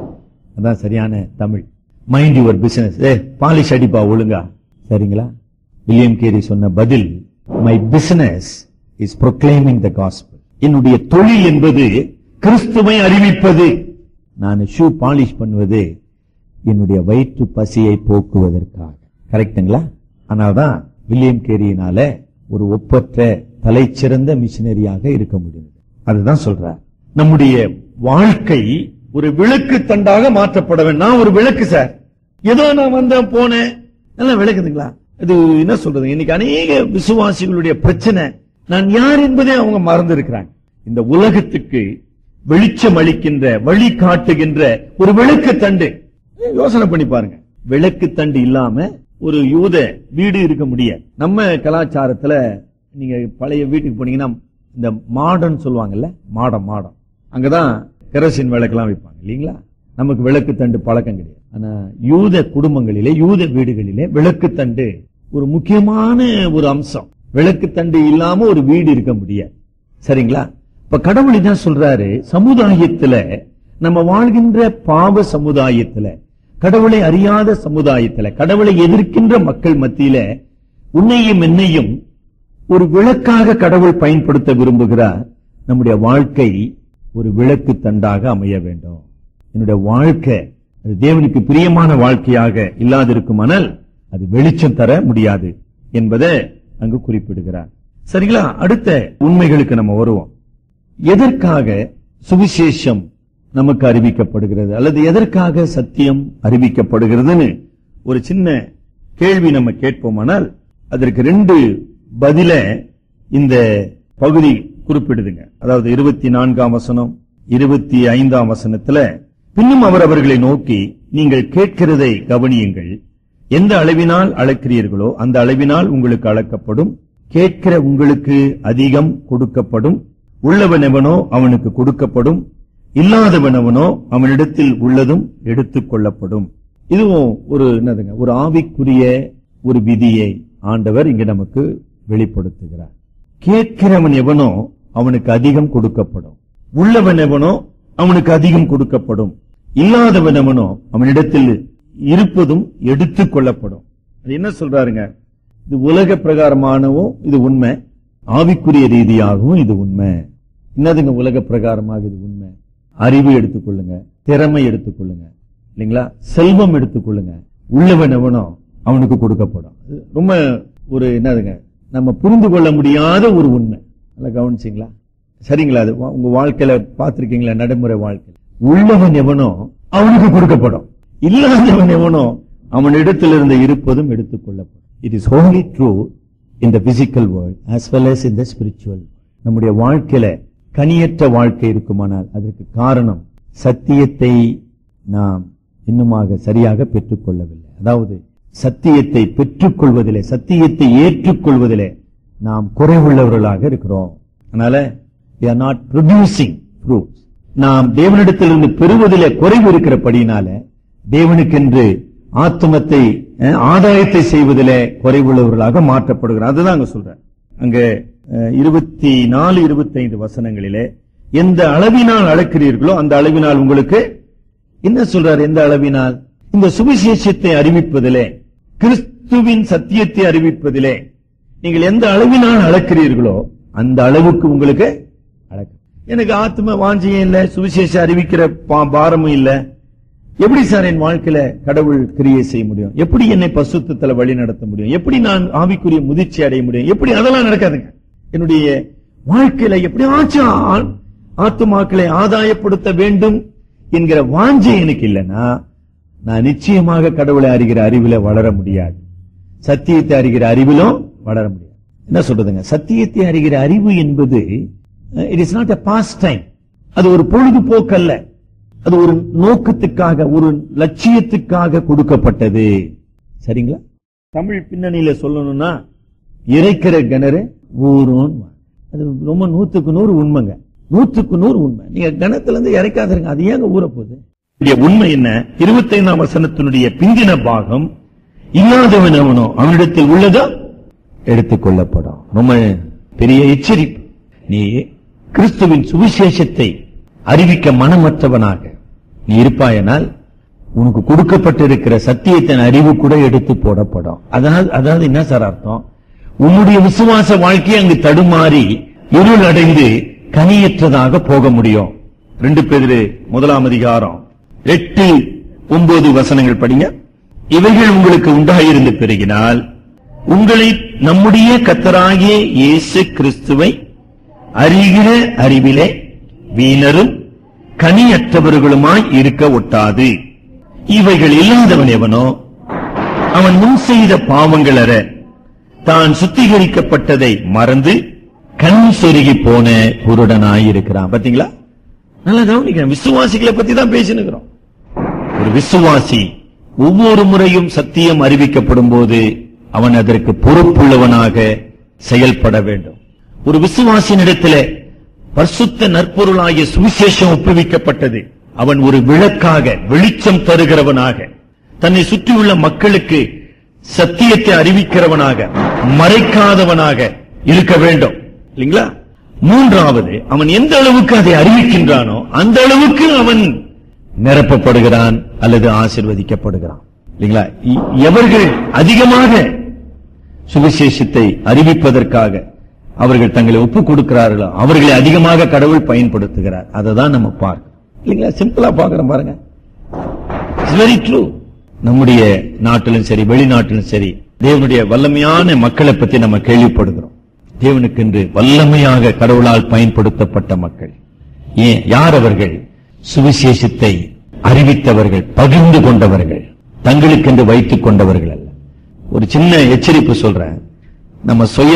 அதான் சரியான தமிழ் மைண்ட் யுவர் பிசினஸ் ஏ பாலிஷ் அடிப்பா ஒழுங்கா சரிங்களா வில்லியம் கேரி சொன்ன பதில் my business is proclaiming the gospel என்னுடைய தொழில் என்பது கிறிஸ்துவை அறிவிப்பது நான் ஷூ பாலிஷ் பண்ணுவது என்னுடைய வயிற்று பசியை போக்குவதற்காக கரெக்ட்டுங்களா ஆனால்தான் வில்லியம் கேரியினால ஒரு ஒப்பற்ற தலைச்சிறந்த மிஷினரியாக இருக்க முடியுது அதுதான் சொல்றார் நம்முடைய வாழ்க்கை ஒரு விளக்கு தண்டாக மாற்றப்பட வேண்டும் நான் ஒரு விளக்கு சார் ஏதோ நான் வந்தேன் போனேன் எல்லாம் விளக்குதுங்களா இது என்ன சொல்றது இன்னைக்கு அநேக விசுவாசிகளுடைய பிரச்சனை நான் யார் என்பதே அவங்க மறந்து இருக்கிறாங்க இந்த உலகத்துக்கு வெளிச்சம் அளிக்கின்ற வழி காட்டுகின்ற ஒரு விளக்கு தண்டு யோசனை பண்ணி பாருங்க விளக்கு தண்டு இல்லாம ஒரு யூத வீடு இருக்க முடியாது நம்ம கலாச்சாரத்துல நீங்க பழைய வீட்டுக்கு போனீங்கன்னா இந்த மாடம் சொல்லுவாங்கல்ல மாடம் மாடம் அங்கதான் கெரசின் விளக்கெல்லாம் வைப்பாங்க இல்லீங்களா நமக்கு விளக்கு தண்டு பழக்கம் கிடையாது ஆனா யூத குடும்பங்களிலே யூத வீடுகளிலே விளக்கு தண்டு ஒரு முக்கியமான ஒரு அம்சம் விளக்கு தண்டு இல்லாம ஒரு வீடு இருக்க முடியாது சரிங்களா இப்ப கடவுள் என்ன சொல்றாரு சமுதாயத்துல நம்ம வாழ்கின்ற பாவ சமுதாயத்துல கடவுளை அறியாத சமுதாயத்துல கடவுளை எதிர்க்கின்ற மக்கள் மத்தியில உன்னையும் என்னையும் ஒரு விளக்காக கடவுள் பயன்படுத்த விரும்புகிறார் நம்முடைய வாழ்க்கை ஒரு விளக்கு தண்டாக அமைய வேண்டும் என்னுடைய வாழ்க்கை அது தேவனுக்கு பிரியமான வாழ்க்கையாக இல்லாதிருக்குமானால் அது வெளிச்சம் தர முடியாது என்பதை அங்கு குறிப்பிடுகிறார் சரிங்களா அடுத்த உண்மைகளுக்கு நம்ம வருவோம் எதற்காக சுவிசேஷம் நமக்கு அறிவிக்கப்படுகிறது அல்லது எதற்காக சத்தியம் அறிவிக்கப்படுகிறதுன்னு ஒரு சின்ன கேள்வி நம்ம கேட்போமானால் அதற்கு ரெண்டு பதில இந்த பகுதி குறிப்பிடுதுங்க அதாவது இருபத்தி நான்காம் வசனம் இருபத்தி ஐந்தாம் வசனத்துல பின்னும் அவர் அவர்களை நோக்கி நீங்கள் கேட்கிறதை கவனியுங்கள் எந்த அளவினால் அளக்கிறீர்களோ அந்த அளவினால் உங்களுக்கு அளக்கப்படும் கேட்கிற உங்களுக்கு அதிகம் கொடுக்கப்படும் உள்ளவன் எவனோ அவனுக்கு கொடுக்கப்படும் இல்லாதவன் எவனோ அவனிடத்தில் உள்ளதும் எடுத்துக் கொள்ளப்படும் இதுவும் ஒரு என்னதுங்க ஒரு ஆவிக்குரிய ஒரு விதியை ஆண்டவர் இங்க நமக்கு வெளிப்படுத்துகிறார் கேட்கிறவன் எவனோ அவனுக்கு அதிகம் கொடுக்கப்படும் உள்ளவன் எவனோ அவனுக்கு அதிகம் கொடுக்கப்படும் இல்லாதவன் எவனோ அவனிடத்தில் இருப்பதும் எடுத்துக் கொள்ளப்படும் அது என்ன சொல்றாருங்க இது உலக பிரகாரமானவும் இது உண்மை ஆவிக்குரிய ரீதியாகவும் இது உண்மை என்னதுங்க உலக பிரகாரமாக இது உண்மை அறிவு எடுத்துக்கொள்ளுங்க திறமை எடுத்துக்கொள்ளுங்க இல்லைங்களா செல்வம் எடுத்துக்கொள்ளுங்க உள்ளவன் எவனோ அவனுக்கு கொடுக்கப்படும் இது ரொம்ப ஒரு என்னதுங்க நம்ம புரிந்து கொள்ள முடியாத ஒரு உண்மை நல்லா கவனிச்சிங்களா சரிங்களா அது வா- உங்க வாழ்க்கையில பார்த்திருக்கீங்களா நடைமுறை வாழ்க்கையில உள்ளவன் எவனோ அவனுக்கு கொடுக்கப்படும் இல்லாதவன் எவனோ அவன் இடத்திலிருந்து இருப்பதும் எடுத்துக் கொள்ளப்படும் it is only true in the physical world as well as in the spiritual நம்முடைய வாழ்க்கையில கனியற்ற வாழ்க்கை இருக்குமானால் அதற்கு காரணம் சத்தியத்தை நாம் இன்னுமாக சரியாக பெற்றுக்கொள்ளவில்லை அதாவது சத்தியத்தை பெற்றுக்கொள்வதிலே சத்தியத்தை ஏற்றுக்கொள்வதிலே நாம் குறைவுள்ளவர்களாக இருக்கிறோம் அதனால we are not producing fruits நாம் தேவனிடத்திலிருந்து பெறுவதிலே குறைவு இருக்கிறபடினால தேவனுக்கென்று ஆத்துமத்தை அஹ், ஆதாயத்தை செய்வதிலே குறைவுள்ளவர்களாக மாற்றப்படுகிறோம் அதுதான் அங்க சொல்றேன் அங்க அஹ், இருபத்தி நாலு இருபத்தைந்து வசனங்களிலே எந்த அளவினால் அளக்கிறீர்களோ அந்த அளவினால் உங்களுக்கு என்ன சொல்றார் எந்த அளவினால் இந்த சுவிசேஷத்தை அறிவிப்பதிலே கிறிஸ்துவின் சத்தியத்தை அறிவிப்பதிலே நீங்கள் எந்த அளவினால் அளக்கிறீர்களோ அந்த அளவுக்கு உங்களுக்கு அளக்க எனக்கு ஆத்ம வாஞ்சியம் இல்ல சுவிசேஷம் அறிவிக்கிற பா- பாரமும் இல்ல எப்படி சார் என் வாழ்க்கையில கடவுள் கிரியை செய்ய முடியும் எப்படி என்னை பசுத்தத்துல வழி நடத்த முடியும் எப்படி நான் ஆவிக்குரிய முதிர்ச்சி அடைய முடியும் எப்படி அதெல்லாம் நடக்காதுங்க என்னுடைய வாழ்க்கையில எப்படியாச்சும் ஆ- ஆத்துமாக்களை ஆதாயப்படுத்த வேண்டும் என்கிற வாஞ்சை எனக்கு இல்லைன்னா நான் நிச்சயமாக கடவுளை அறிகிற அறிவில வளர முடியாது சத்தியத்தை அறிகிற அறிவிலும் வளர முடியாது என்ன சொல்றதுங்க சத்தியத்தை அறிகிற அறிவு என்பது it is not a pastime அது ஒரு பொழுதுபோக்கு அல்ல அது ஒரு நோக்கத்துக்காக ஒரு லட்சியத்துக்காக கொடுக்கப்பட்டது சரிங்களா தமிழ் பின்னணியில சொல்லணும்னா இறைக்கிற கிணறு ஊரும் அது ரொம்ப நூத்துக்கு நூறு உண்மைங்க நூத்துக்கு நூறு உண்மை நீங்க கிணத்துல இருந்து இறைக்காதீங்க அது ஏங்க ஊற போகுது இங்க உண்மை என்ன இருபத்தைந்தாம் வசனத்தினுடைய பிந்தின பாகம் இல்லாதவன் அவனோ அவனிடத்தில் உள்ளதோ எடுத்துக் கொள்ளப்படும் ரொம்ப பெரிய எச்சரிப்பு நீ கிறிஸ்துவின் சுவிசேஷத்தை அறிவிக்க மனமற்றவனாக நீ இருப்பாயனால் உனக்கு கொடுக்கப்பட்டிருக்கிற சத்தியத்தின் அறிவு கூட எடுத்து போடப்படும் அதாவது அதாவது என்ன சார் அர்த்தம் உன்னுடைய விசுவாச வாழ்க்கையை அங்கு தடுமாறி இருள் அடைந்து கனியற்றதாக போக முடியும் ரெண்டு பேரு முதலாம் அதிகாரம் எட்டு ஒன்பது வசனங்கள் படிங்க இவைகள் உங்களுக்கு உண்டாயிருந்து பெருகினால் உங்களை நம்முடைய கத்தராகிய இயேசு கிறிஸ்துவை அறிகிற அறிவிலே வீணரும் கனியற்றவர்களுமாய் இருக்க ஒட்டாது இவைகள் இல்லாதவன் எவனோ அவன் முன் செய்த பாவங்கள் அற தான் சுத்திகரிக்கப்பட்டதை மறந்து கண் சொருகி போன குருடனாய் இருக்கிறான் பாத்தீங்களா நல்லா கவனிக்கிறேன் விசுவாசிகளை பத்தி தான் பேசினுக்கிறோம் ஒரு விசுவாசி ஒவ்வொரு முறையும் சத்தியம் அறிவிக்கப்படும் போது அவன் அதற்கு பொறுப்புள்ளவனாக செயல்பட வேண்டும் ஒரு விசுவாசியினிடத்திலே பரிசுத்த நற்பொருளாகிய சுவிசேஷம் ஒப்புவிக்கப்பட்டது அவன் ஒரு விளக்காக வெளிச்சம் தருகிறவனாக தன்னை சுற்றியுள்ள மக்களுக்கு சத்தியத்தை அறிவிக்கிறவனாக மறைக்காதவனாக இருக்க வேண்டும் இல்லைங்களா மூன்றாவது அவன் எந்த அளவுக்கு அதை அறிவிக்கின்றானோ அந்த அளவுக்கு அவன் நிரப்பப்படுகிறான் அல்லது ஆசிர்வதிக்கப்படுகிறான் இல்லைங்களா இ- எவர்கள் அதிகமாக சுவிசேஷத்தை அறிவிப்பதற்காக அவர்கள் தங்களை ஒப்புக் கொடுக்கிறார்களோ அவர்களை அதிகமாக கடவுள் பயன்படுத்துகிறார் அதை தான் நம்ம பார்க்கணும் இல்லைங்களா சிம்பிளா பார்க்கிறோம் பாருங்க இட்ஸ் வெரி ட்ரூ நம்முடைய நாட்டிலும் சரி வெளிநாட்டிலும் சரி தேவனுடைய வல்லமையான மக்களை பத்தி நம்ம கேள்விப்படுகிறோம் தேவனுக்கென்று வல்லமையாக கடவுளால் பயன்படுத்தப்பட்ட மக்கள் ஏன் யார் அவர்கள் சுவிசேஷத்தை அறிவித்தவர்கள் பகிர்ந்து கொண்டவர்கள் தங்களுக்கென்று வைத்துக் கொண்டவர்கள் அல்ல ஒரு சின்ன எச்சரிப்பு சொல்றேன் நம்ம சுய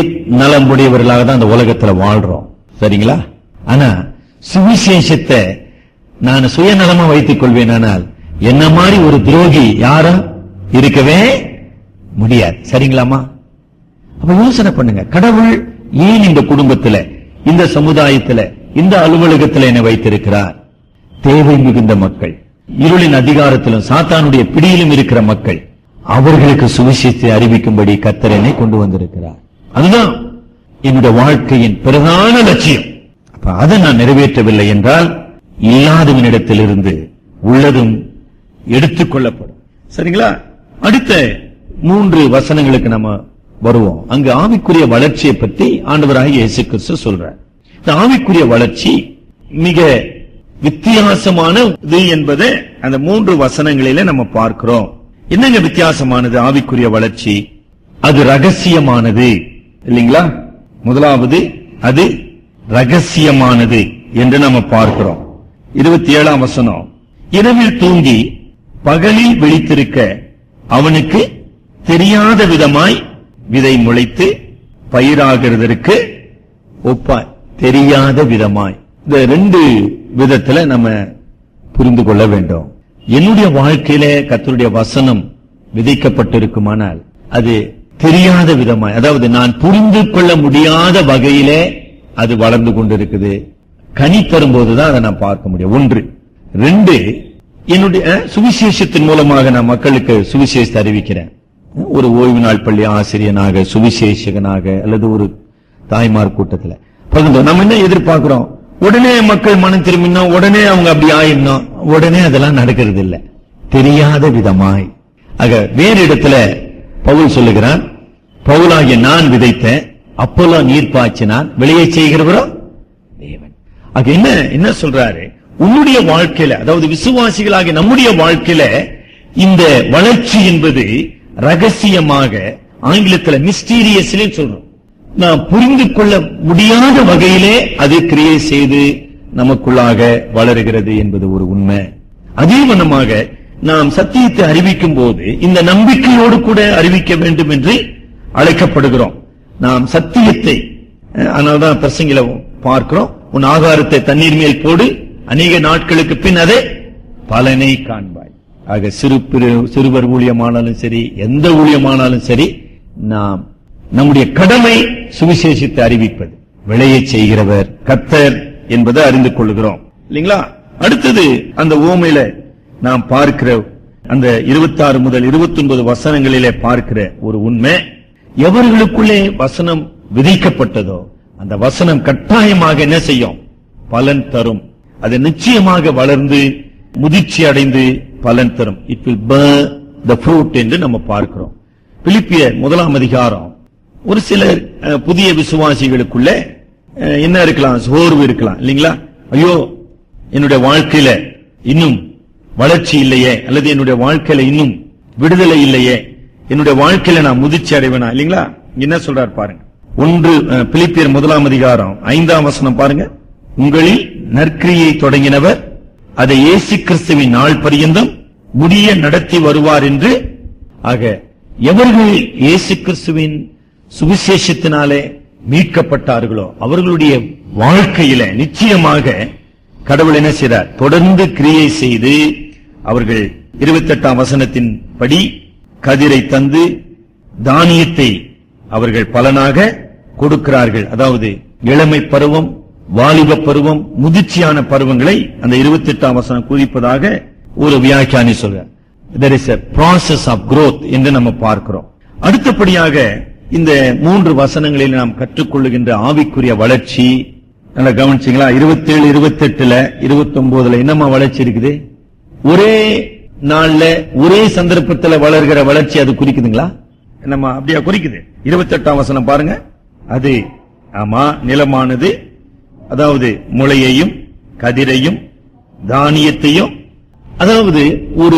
நலமுடையவர்களாக தான் அந்த உலகத்துல வாழ்றோம் சரிங்களா ஆனா சுவிசேஷத்தை நான் சுயநலமா வைத்துக் கொள்வேனானால் என்ன மாதிரி ஒரு துரோகி யாரும் இருக்கவே முடியாது சரிங்களாமா அப்ப யோசனை பண்ணுங்க கடவுள் ஏன் இந்த குடும்பத்துல இந்த சமுதாயத்துல இந்த அலுவலகத்துல என்னை வைத்திருக்கிறார் தேவை மிகுந்த மக்கள் இருளின் அதிகாரத்திலும் சாத்தானுடைய பிடியிலும் இருக்கிற மக்கள் அவர்களுக்கு சுவிசேஷத்தை அறிவிக்கும்படி கர்த்தர் என்னை கொண்டு வந்திருக்கிறார் அதுதான் என்னுடைய வாழ்க்கையின் பிரதான லட்சியம் அப்ப அதை நான் நிறைவேற்றவில்லை என்றால் இல்லாதவனிடத்திலிருந்து உள்ளதும் எடுத்துக் கொள்ளப்படும் சரிங்களா அடுத்த மூன்று வசனங்களுக்கு நம்ம வருவோம் அங்கு ஆவிக்குரிய வளர்ச்சியை பற்றி ஆண்டவராக இயேசு கிறிஸ்து சொல்றார் இந்த ஆவிக்குரிய வளர்ச்சி மிக வித்தியாசமானது என்பதை அந்த மூன்று வசனங்களில நம்ம பார்க்கிறோம் என்னங்க வித்தியாசமானது ஆவிக்குரிய வளர்ச்சி அது ரகசியமானது இல்லைங்களா முதலாவது அது ரகசியமானது என்று நம்ம பார்க்கிறோம் இருபத்தி ஏழாம் வசனம் இரவில் தூங்கி பகலில் விழித்திருக்க அவனுக்கு தெரியாத விதமாய் விதை முளைத்து பயிராகிறதற்கு ஒப்பாய் தெரியாத விதமாய் இந்த ரெண்டு விதத்துல நம்ம புரிந்து கொள்ள வேண்டும் என்னுடைய வாழ்க்கையில கர்த்தருடைய வசனம் விதைக்கப்பட்டிருக்குமானால் அது தெரியாத விதமாய் அதாவது நான் புரிந்து கொள்ள முடியாத வகையிலே அது வளர்ந்து கொண்டிருக்குது கனி தரும்போதுதான் அதை நான் பார்க்க முடியும் ஒன்று ரெண்டு என்னுடைய அஹ், சுவிசேஷத்தின் மூலமாக நான் மக்களுக்கு சுவிசேஷத்தை அறிவிக்கிறேன் ஒரு ஓய்வு நாள் பள்ளி ஆசிரியனாக சுவிசேஷகனாக அல்லது ஒரு தாய்மார் கூட்டத்துல பகிர்ந்தோம். நம்ம என்ன எதிர்பார்க்கிறோம் உடனே மக்கள் மனம் திரும்பினா உடனே அவங்க அப்படி ஆயிடணும் உடனே அதெல்லாம் நடக்கிறது இல்ல தெரியாத விதமாய் ஆக வேறு இடத்துல பவுல் சொல்லுகிறான் பவுலாகிய நான் விதைத்தேன் அப்போலோ நீர் பாய்ச்சினான் வெளியே செய்கிறவரோ தேவன் ஆக என்ன என்ன சொல்றாரு உன்னுடைய வாழ்க்கையில அதாவது விசுவாசிகளாக நம்முடைய வாழ்க்கையில இந்த வளர்ச்சி என்பது ரகசியமாக ஆங்கிலத்துல மிஸ்டீரியஸ்லி சொல்றோம் நாம் புரிந்து கொள்ள முடியாத வகையிலே அது கிரியை செய்து நமக்குள்ளாக வளருகிறது என்பது ஒரு உண்மை அதே வண்ணமாக நாம் சத்தியத்தை அறிவிக்கும் போது இந்த நம்பிக்கையோடு கூட அறிவிக்க வேண்டும் என்று அழைக்கப்படுகிறோம் நாம் சத்தியத்தை அஹ், அதனால்தான் பிரசங்கில பார்க்கிறோம் உன் ஆகாரத்தை தண்ணீர் மேல் போடு அநேக நாட்களுக்கு பின் அதை பலனை காண்பாய் ஆக சிறு பிறு- சிறுவர் ஊழியமானாலும் சரி எந்த ஊழியமானாலும் சரி நாம் நம்முடைய கடமை சுவிசேஷத்தை அறிவிப்பது விளையச் செய்கிறவர் கத்தர் என்பதை அறிந்து கொள்கிறோம் இல்லைங்களா அடுத்தது அந்த ஓமையில நாம் பார்க்கிற அந்த 26 முதல் 29 வசனங்களிலே பார்க்கிற ஒரு உண்மை எவர்களுக்குள்ளே வசனம் விதிக்கப்பட்டதோ அந்த வசனம் கட்டாயமாக என்ன செய்யும் பலன் தரும் அது நிச்சயமாக வளர்ந்து முதிர்ச்சி அடைந்து பலன் தரும் it will burn the fruit என்று நம்ம பார்க்கிறோம் பிலிப்பியர் முதலாம் அதிகாரம் ஒரு சிலர் அஹ், புதிய விசுவாசிகளுக்குள்ள அஹ், என்ன இருக்கலாம் சோர்வு இருக்கலாம் இல்லைங்களா ஐயோ என்னுடைய வாழ்க்கையில இன்னும் வளர்ச்சி இல்லையே அல்லது என்னுடைய வாழ்க்கையில இன்னும் விடுதலை இல்லையே என்னுடைய வாழ்க்கையில நான் முதிர்ச்சி அடைவேனா இல்லைங்களா இங்க என்ன சொல்றார் பாருங்க ஒன்று அஹ், பிலிப்பியர் முதலாம் அதிகாரம் ஐந்தாம் வசனம் பாருங்க உங்களில் நற்கிரியை தொடங்கினவர் அதை இயேசு கிறிஸ்துவின் நாள் பரியந்தம் முடிய நடத்தி வருவார் என்று ஆக எவர்கள் இயேசு கிறிஸ்துவின் சுவிசேஷத்தினாலே மீட்கப்பட்டார்களோ அவர்களுடைய வாழ்க்கையில நிச்சயமாக கடவுள் என்ன செய்றார் தொடர்ந்து கிரியை செய்து அவர்கள் இருபத்தெட்டாம் வசனத்தின் படி கதிரை தந்து தானியத்தை அவர்கள் பலனாக கொடுக்கிறார்கள் அதாவது இளமை பருவம் வாலிப பருவம் முதிர்ச்சியான பருவங்களை அந்த இருபத்தெட்டாம் வசனம் குறிப்பதாக ஒரு வியாக்கியானி சொல்றார் there is a process of growth என்று நம்ம பார்க்கிறோம் அடுத்தபடியாக இந்த மூன்று வசனங்களில் நாம் கற்றுக்கொள்ளுகின்ற ஆவிக்குரிய வளர்ச்சி நல்லா கவனிச்சீங்களா இருபத்தேழு இருபத்தெட்டுல இருபத்தி ஒன்பதுல என்னமா வளர்ச்சி இருக்குது ஒரே நாள்ல ஒரே சந்தர்ப்பத்துல வளர்கிற வளர்ச்சி அது குறிக்குதுங்களா நம்ம அப்படியா குறிக்குது இருபத்தெட்டாம் வசனம் பாருங்க அது ஆமா நிலமானது அதாவது முளையையும் கதிரையும் தானியத்தையும் அதாவது ஒரு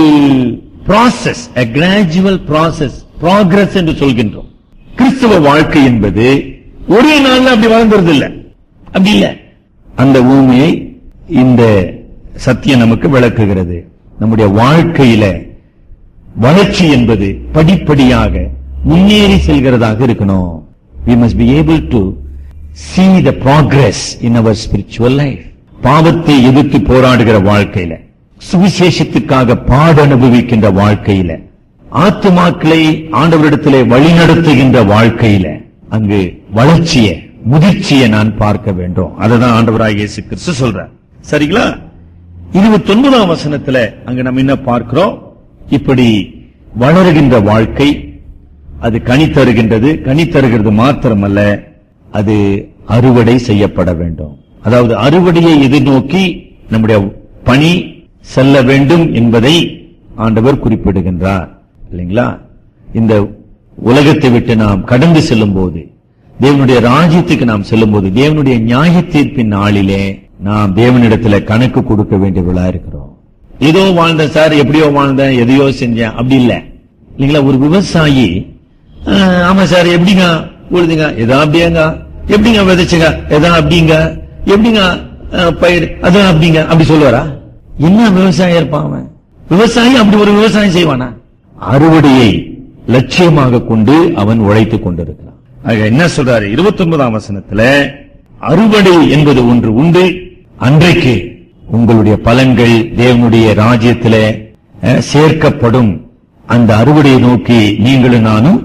process a gradual process progress என்று சொல்கின்றோம் கிறிஸ்தவ வாழ்க்கை என்பது ஒரே நாள்ல அப்படி வளர்ந்துறது இல்ல அப்படி இல்ல அந்த ஊமையை இந்த சத்தியம் நமக்கு விளக்குகிறது நம்முடைய வாழ்க்கையில வளர்ச்சி என்பது படிப்படியாக முன்னேறி செல்கிறதாக இருக்கணும் we must be able to see the progress in our spiritual life பாவத்தை எதிர்த்து போராடுகிற வாழ்க்கையில சுவிசேஷத்துக்காக பாட அனுபவிக்கின்ற வாழ்க்கையில ஆத்துமாக்களை ஆண்டவரிடத்திலே வழிநடத்துகின்ற வாழ்க்கையில அங்கு வளர்ச்சிய முதிர்ச்சியை நான் பார்க்க வேண்டும் அததான் ஆண்டவராக இயேசு கிறிஸ்து சொல்றார் சரிங்களா இருபத்தி ஒன்பதாம் வசனத்துல அங்க நம்ம என்ன பார்க்கிறோம் இப்படி வளருகின்ற வாழ்க்கை அது கனி தருகின்றது கனி தருகிறது மாத்திரமல்ல அது அறுவடை செய்யப்பட வேண்டும் அதாவது அறுவடையை எதிர்நோக்கி நம்முடைய பணி செல்ல வேண்டும் என்பதை ஆண்டவர் குறிப்பிடுகின்றார் இல்லைங்களா இந்த உலகத்தை விட்டு நாம் கடந்து செல்லும் போது தேவனுடைய ராஜ்யத்துக்கு நாம் செல்லும் போது தேவனுடைய நியாய தீர்ப்பின் நாளிலே நாம் தேவனிடத்துல கணக்கு கொடுக்க வேண்டியவர்களா இருக்கிறோம் ஏதோ வாழ்ந்தேன் சார் எப்படியோ வாழ்ந்தேன் எதையோ செஞ்சேன் அப்படி இல்ல இல்லைங்களா ஒரு விவசாயி ஆஹ், ஆமா சார் எப்படிங்க உழுதுங்க எதா அப்படியாங்க எப்படிங்க விதைச்சுங்க எதா அப்படிங்க எப்படிங்க ஆஹ், பயிர் அதான் அப்படிங்க அப்படி சொல்லுவாரா என்ன விவசாயம் இருப்பான் அவன் விவசாயி அப்படி ஒரு விவசாயம் செய்வானா அறுவடையை லட்சியமாக கொண்டு அவன் உழைத்துக் கொண்டிருக்கிறான் ஆக என்ன சொல்றாரு இருபத்தி ஒன்பதாம் வசனத்துல அறுவடை என்பது ஒன்று உண்டு அன்றைக்கு உங்களுடைய பலன்கள் தேவனுடைய ராஜ்யத்திலே அஹ், சேர்க்கப்படும் அந்த அறுவடையை நோக்கி நீங்களும் நானும்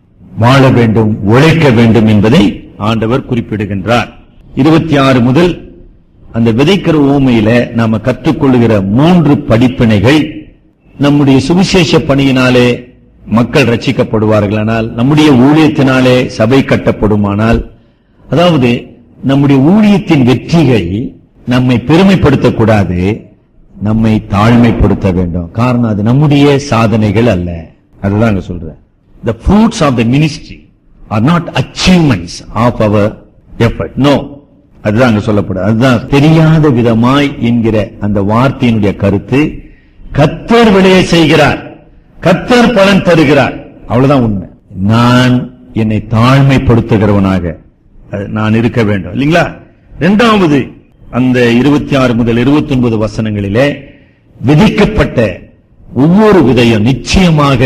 வாழ வேண்டும் உழைக்க வேண்டும் என்பதை ஆண்டவர் குறிப்பிடுகின்றார் இருபத்தி ஆறு முதல் அந்த விதைக்கிற ஊமையில நாம கற்றுக்கொள்ளுகிற மூன்று படிப்பினைகள் நம்முடைய சுவிசேஷ பணியினாலே மக்கள் ரட்சிக்கப்படுவார்களானால் நம்முடைய ஊழியத்தினாலே சபை கட்டப்படுமானால் அதாவது நம்முடைய ஊழியத்தின் வெற்றிகள் நம்மை பெருமைப்படுத்தக்கூடாது நம்மை தாழ்மைப்படுத்த வேண்டும் காரணம் அது நம்முடைய சாதனைகள் அல்ல அதுதான் அங்க சொல்ற the fruits of the ministry are not achievements of our effort no அதுதான் அங்க சொல்லப்படும் அதுதான் தெரியாத விதமாய் என்கிற அந்த வார்த்தையினுடைய கருத்து கத்தர் விளைய செய்கிறார் கத்தர் பலன் தருகிறார் அவ்வளவுதான் உண்மை நான் என்னை தாழ்மைப்படுத்துகிறவனாக அஹ், நான் இருக்க வேண்டும் இல்லைங்களா இரண்டாவது அந்த இருபத்தி ஆறு முதல் இருபத்தி ஒன்பது வசனங்களிலே விதிக்கப்பட்ட ஒவ்வொரு விதையும் நிச்சயமாக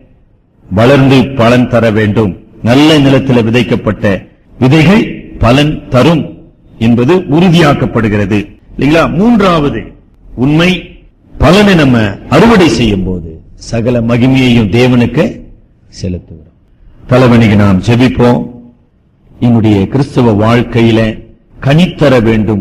வளர்ந்து பலன் தர வேண்டும் நல்ல நிலத்தில் விதைக்கப்பட்ட விதைகள் பலன் தரும் என்பது உறுதியாக்கப்படுகிறது இல்லைங்களா மூன்றாவது உண்மை பலனை நம்ம அறுவடை செய்யும் போது சகல மகிமையையும் தேவனுக்கு செலுத்துகிறோம் தலைவனிக்கு நாம் ஜெபிப்போம் என்னுடைய கிறிஸ்தவ வாழ்க்கையில கனித்தர வேண்டும்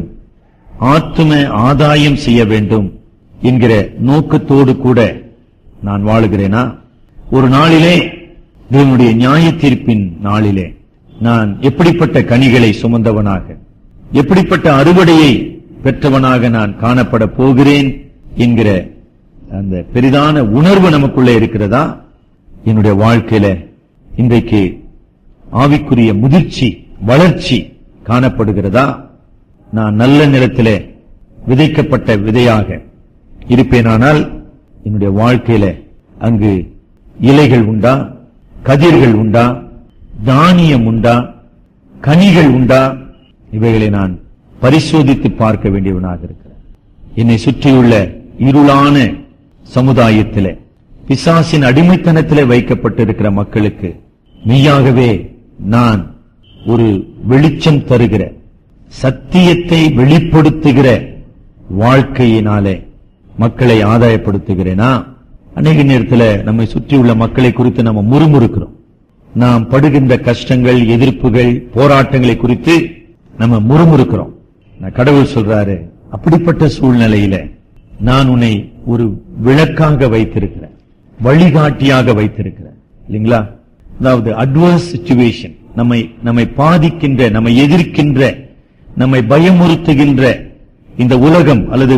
ஆத்தும ஆதாயம் செய்ய வேண்டும் என்கிற நோக்கத்தோடு கூட நான் வாழுகிறேனா ஒரு நாளிலே தேவனுடைய நியாய தீர்ப்பின் நாளிலே நான் எப்படிப்பட்ட கனிகளை சுமந்தவனாக எப்படிப்பட்ட அறுவடையை பெற்றவனாக நான் காணப்பட போகிறேன் என்கிற அந்த பெரிதான உணர்வு நமக்குள்ளே இருக்கிறதா என்னுடைய வாழ்க்கையில இன்றைக்கு ஆவிக்குரிய முதிர்ச்சி வளர்ச்சி காணப்படுகிறதா நான் நல்ல நிலத்திலே விதைக்கப்பட்ட விதையாக இருப்பேனானால் என்னுடைய வாழ்க்கையில அங்கு இலைகள் உண்டா கதிர்கள் உண்டா தானியம் உண்டா கனிகள் உண்டா இவைகளை நான் பரிசோதித்து பார்க்க வேண்டியவனாக இருக்கிறேன் என்னை சுற்றியுள்ள இருளான சமுதாயத்திலே பிசாசின் அடிமைத்தனத்திலே வைக்கப்பட்டிருக்கிற மக்களுக்கு மெய்யாகவே நான் ஒரு வெளிச்சம் தருகிற சத்தியத்தை வெளிப்படுத்துகிற வாழ்க்கையினாலே மக்களை ஆதாயப்படுத்துகிறேனா அநேக நேரத்தில் நம்மை சுற்றியுள்ள மக்களை குறித்து நம்ம முறுமுறுக்கிறோம் நாம் படுகின்ற கஷ்டங்கள் எதிர்ப்புகள் போராட்டங்களை குறித்து நம்ம முறுமுறுக்கிறோம் நான் கடவுள் சொல்றாரு அப்படிப்பட்ட சூழ்நிலையில நான் உன்னை ஒரு விளக்காக வைத்திருக்கிறேன் வழிகாட்டியாக வைத்திருக்கிறேன் இல்லைங்களா அதாவது அட்வர்ஸ் சுச்சுவேஷன் நம்மை நம்மை பாதிக்கின்ற நம்மை எதிர்க்கின்ற நம்மை பயமுறுத்துகின்ற இந்த உலகம் அல்லது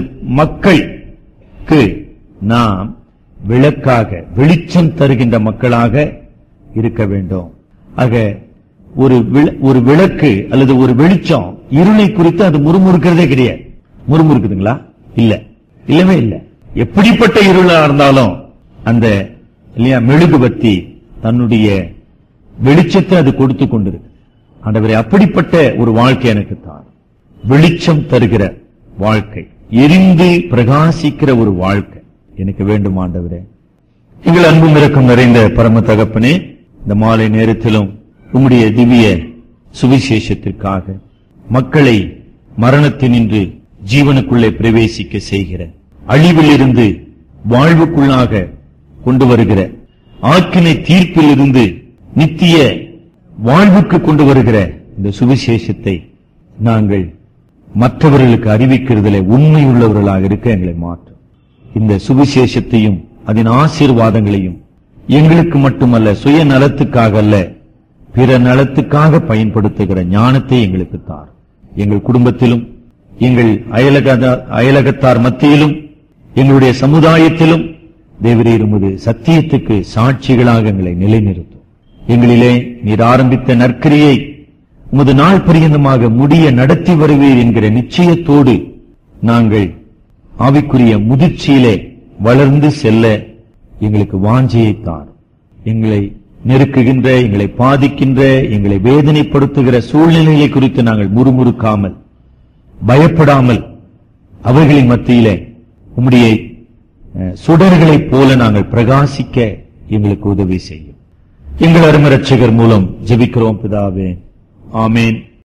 மக்களுக்கு நாம் விளக்காக வெளிச்சம் தருகின்ற மக்களாக இருக்க வேண்டும் ஆக ஒரு விள- ஒரு விளக்கு அல்லது ஒரு வெளிச்சம் இருளை குறித்து அது முறுமுறுக்கிறதே கிடையாது முறுமுறுக்குதுங்களா இல்ல இல்லவே இல்ல எப்படிப்பட்ட இருளா இருந்தாலும் அந்த இல்லையா மெழுகுபத்தி தன்னுடைய வெளிச்சத்தை அது கொடுத்து கொண்டிருக்கு ஆண்டவரே அப்படிப்பட்ட ஒரு வாழ்க்கை எனக்கு தான் வெளிச்சம் தருகிற வாழ்க்கை எரிந்து பிரகாசிக்கிற ஒரு வாழ்க்கை எனக்கு வேண்டும் ஆண்டவரே எங்கள் அன்பும் இருக்கும் நிறைந்த பரம தகப்பனே இந்த மாலை நேரத்திலும் உம்முடைய திவ்ய சுவிசேஷத்திற்காக மக்களை மரணத்தினின்று ஜீவனுக்குள்ளே பிரவேசிக்க செய்கிற அழிவிலிருந்து வாழ்வுக்குள்ளாக கொண்டு வருகிற ஆக்கினை தீர்ப்பிலிருந்து நித்திய வாழ்வுக்கு கொண்டு வருகிற இந்த சுவிசேஷத்தை நாங்கள் மற்றவர்களுக்கு அறிவிக்கிறதிலே உண்மையுள்ளவர்களாக இருக்க எங்களை மாற்றும் இந்த சுவிசேஷத்தையும் அதன் ஆசீர்வாதங்களையும் எங்களுக்கு மட்டுமல்ல சுய நலத்துக்காக அல்ல பிற நலத்துக்காக பயன்படுத்துகிற ஞானத்தை எங்களுக்கு தார் எங்கள் குடும்பத்திலும் எங்கள் அயலக அயலகத்தார் மத்தியிலும் எங்களுடைய சமுதாயத்திலும் தேவரீர் உமது சத்தியத்துக்கு சாட்சிகளாக எங்களை நிலைநிறுத்தும் எங்களிலே நீர் ஆரம்பித்த நற்கிரியை உமது நாள் பரியந்தமாக முடிய நடத்தி வருவீர் என்கிற நிச்சயத்தோடு நாங்கள் ஆவிக்குரிய முதிர்ச்சியிலே வளர்ந்து செல்ல எங்களுக்கு வாஞ்சையை தார் எங்களை நெருக்குகின்ற எங்களை பாதிக்கின்ற எங்களை வேதனைப்படுத்துகிற சூழ்நிலைகளை குறித்து நாங்கள் முறுமுறுக்காமல் பயப்படாமல் அவைகளின் மத்தியிலே உம்முடைய அஹ், சுடர்களைப் போல நாங்கள் பிரகாசிக்க எங்களுக்கு உதவி செய்யும் எங்கள் அருமரட்சகர் மூலம் ஜெபிக்கிறோம் பிதாவே ஆமேன்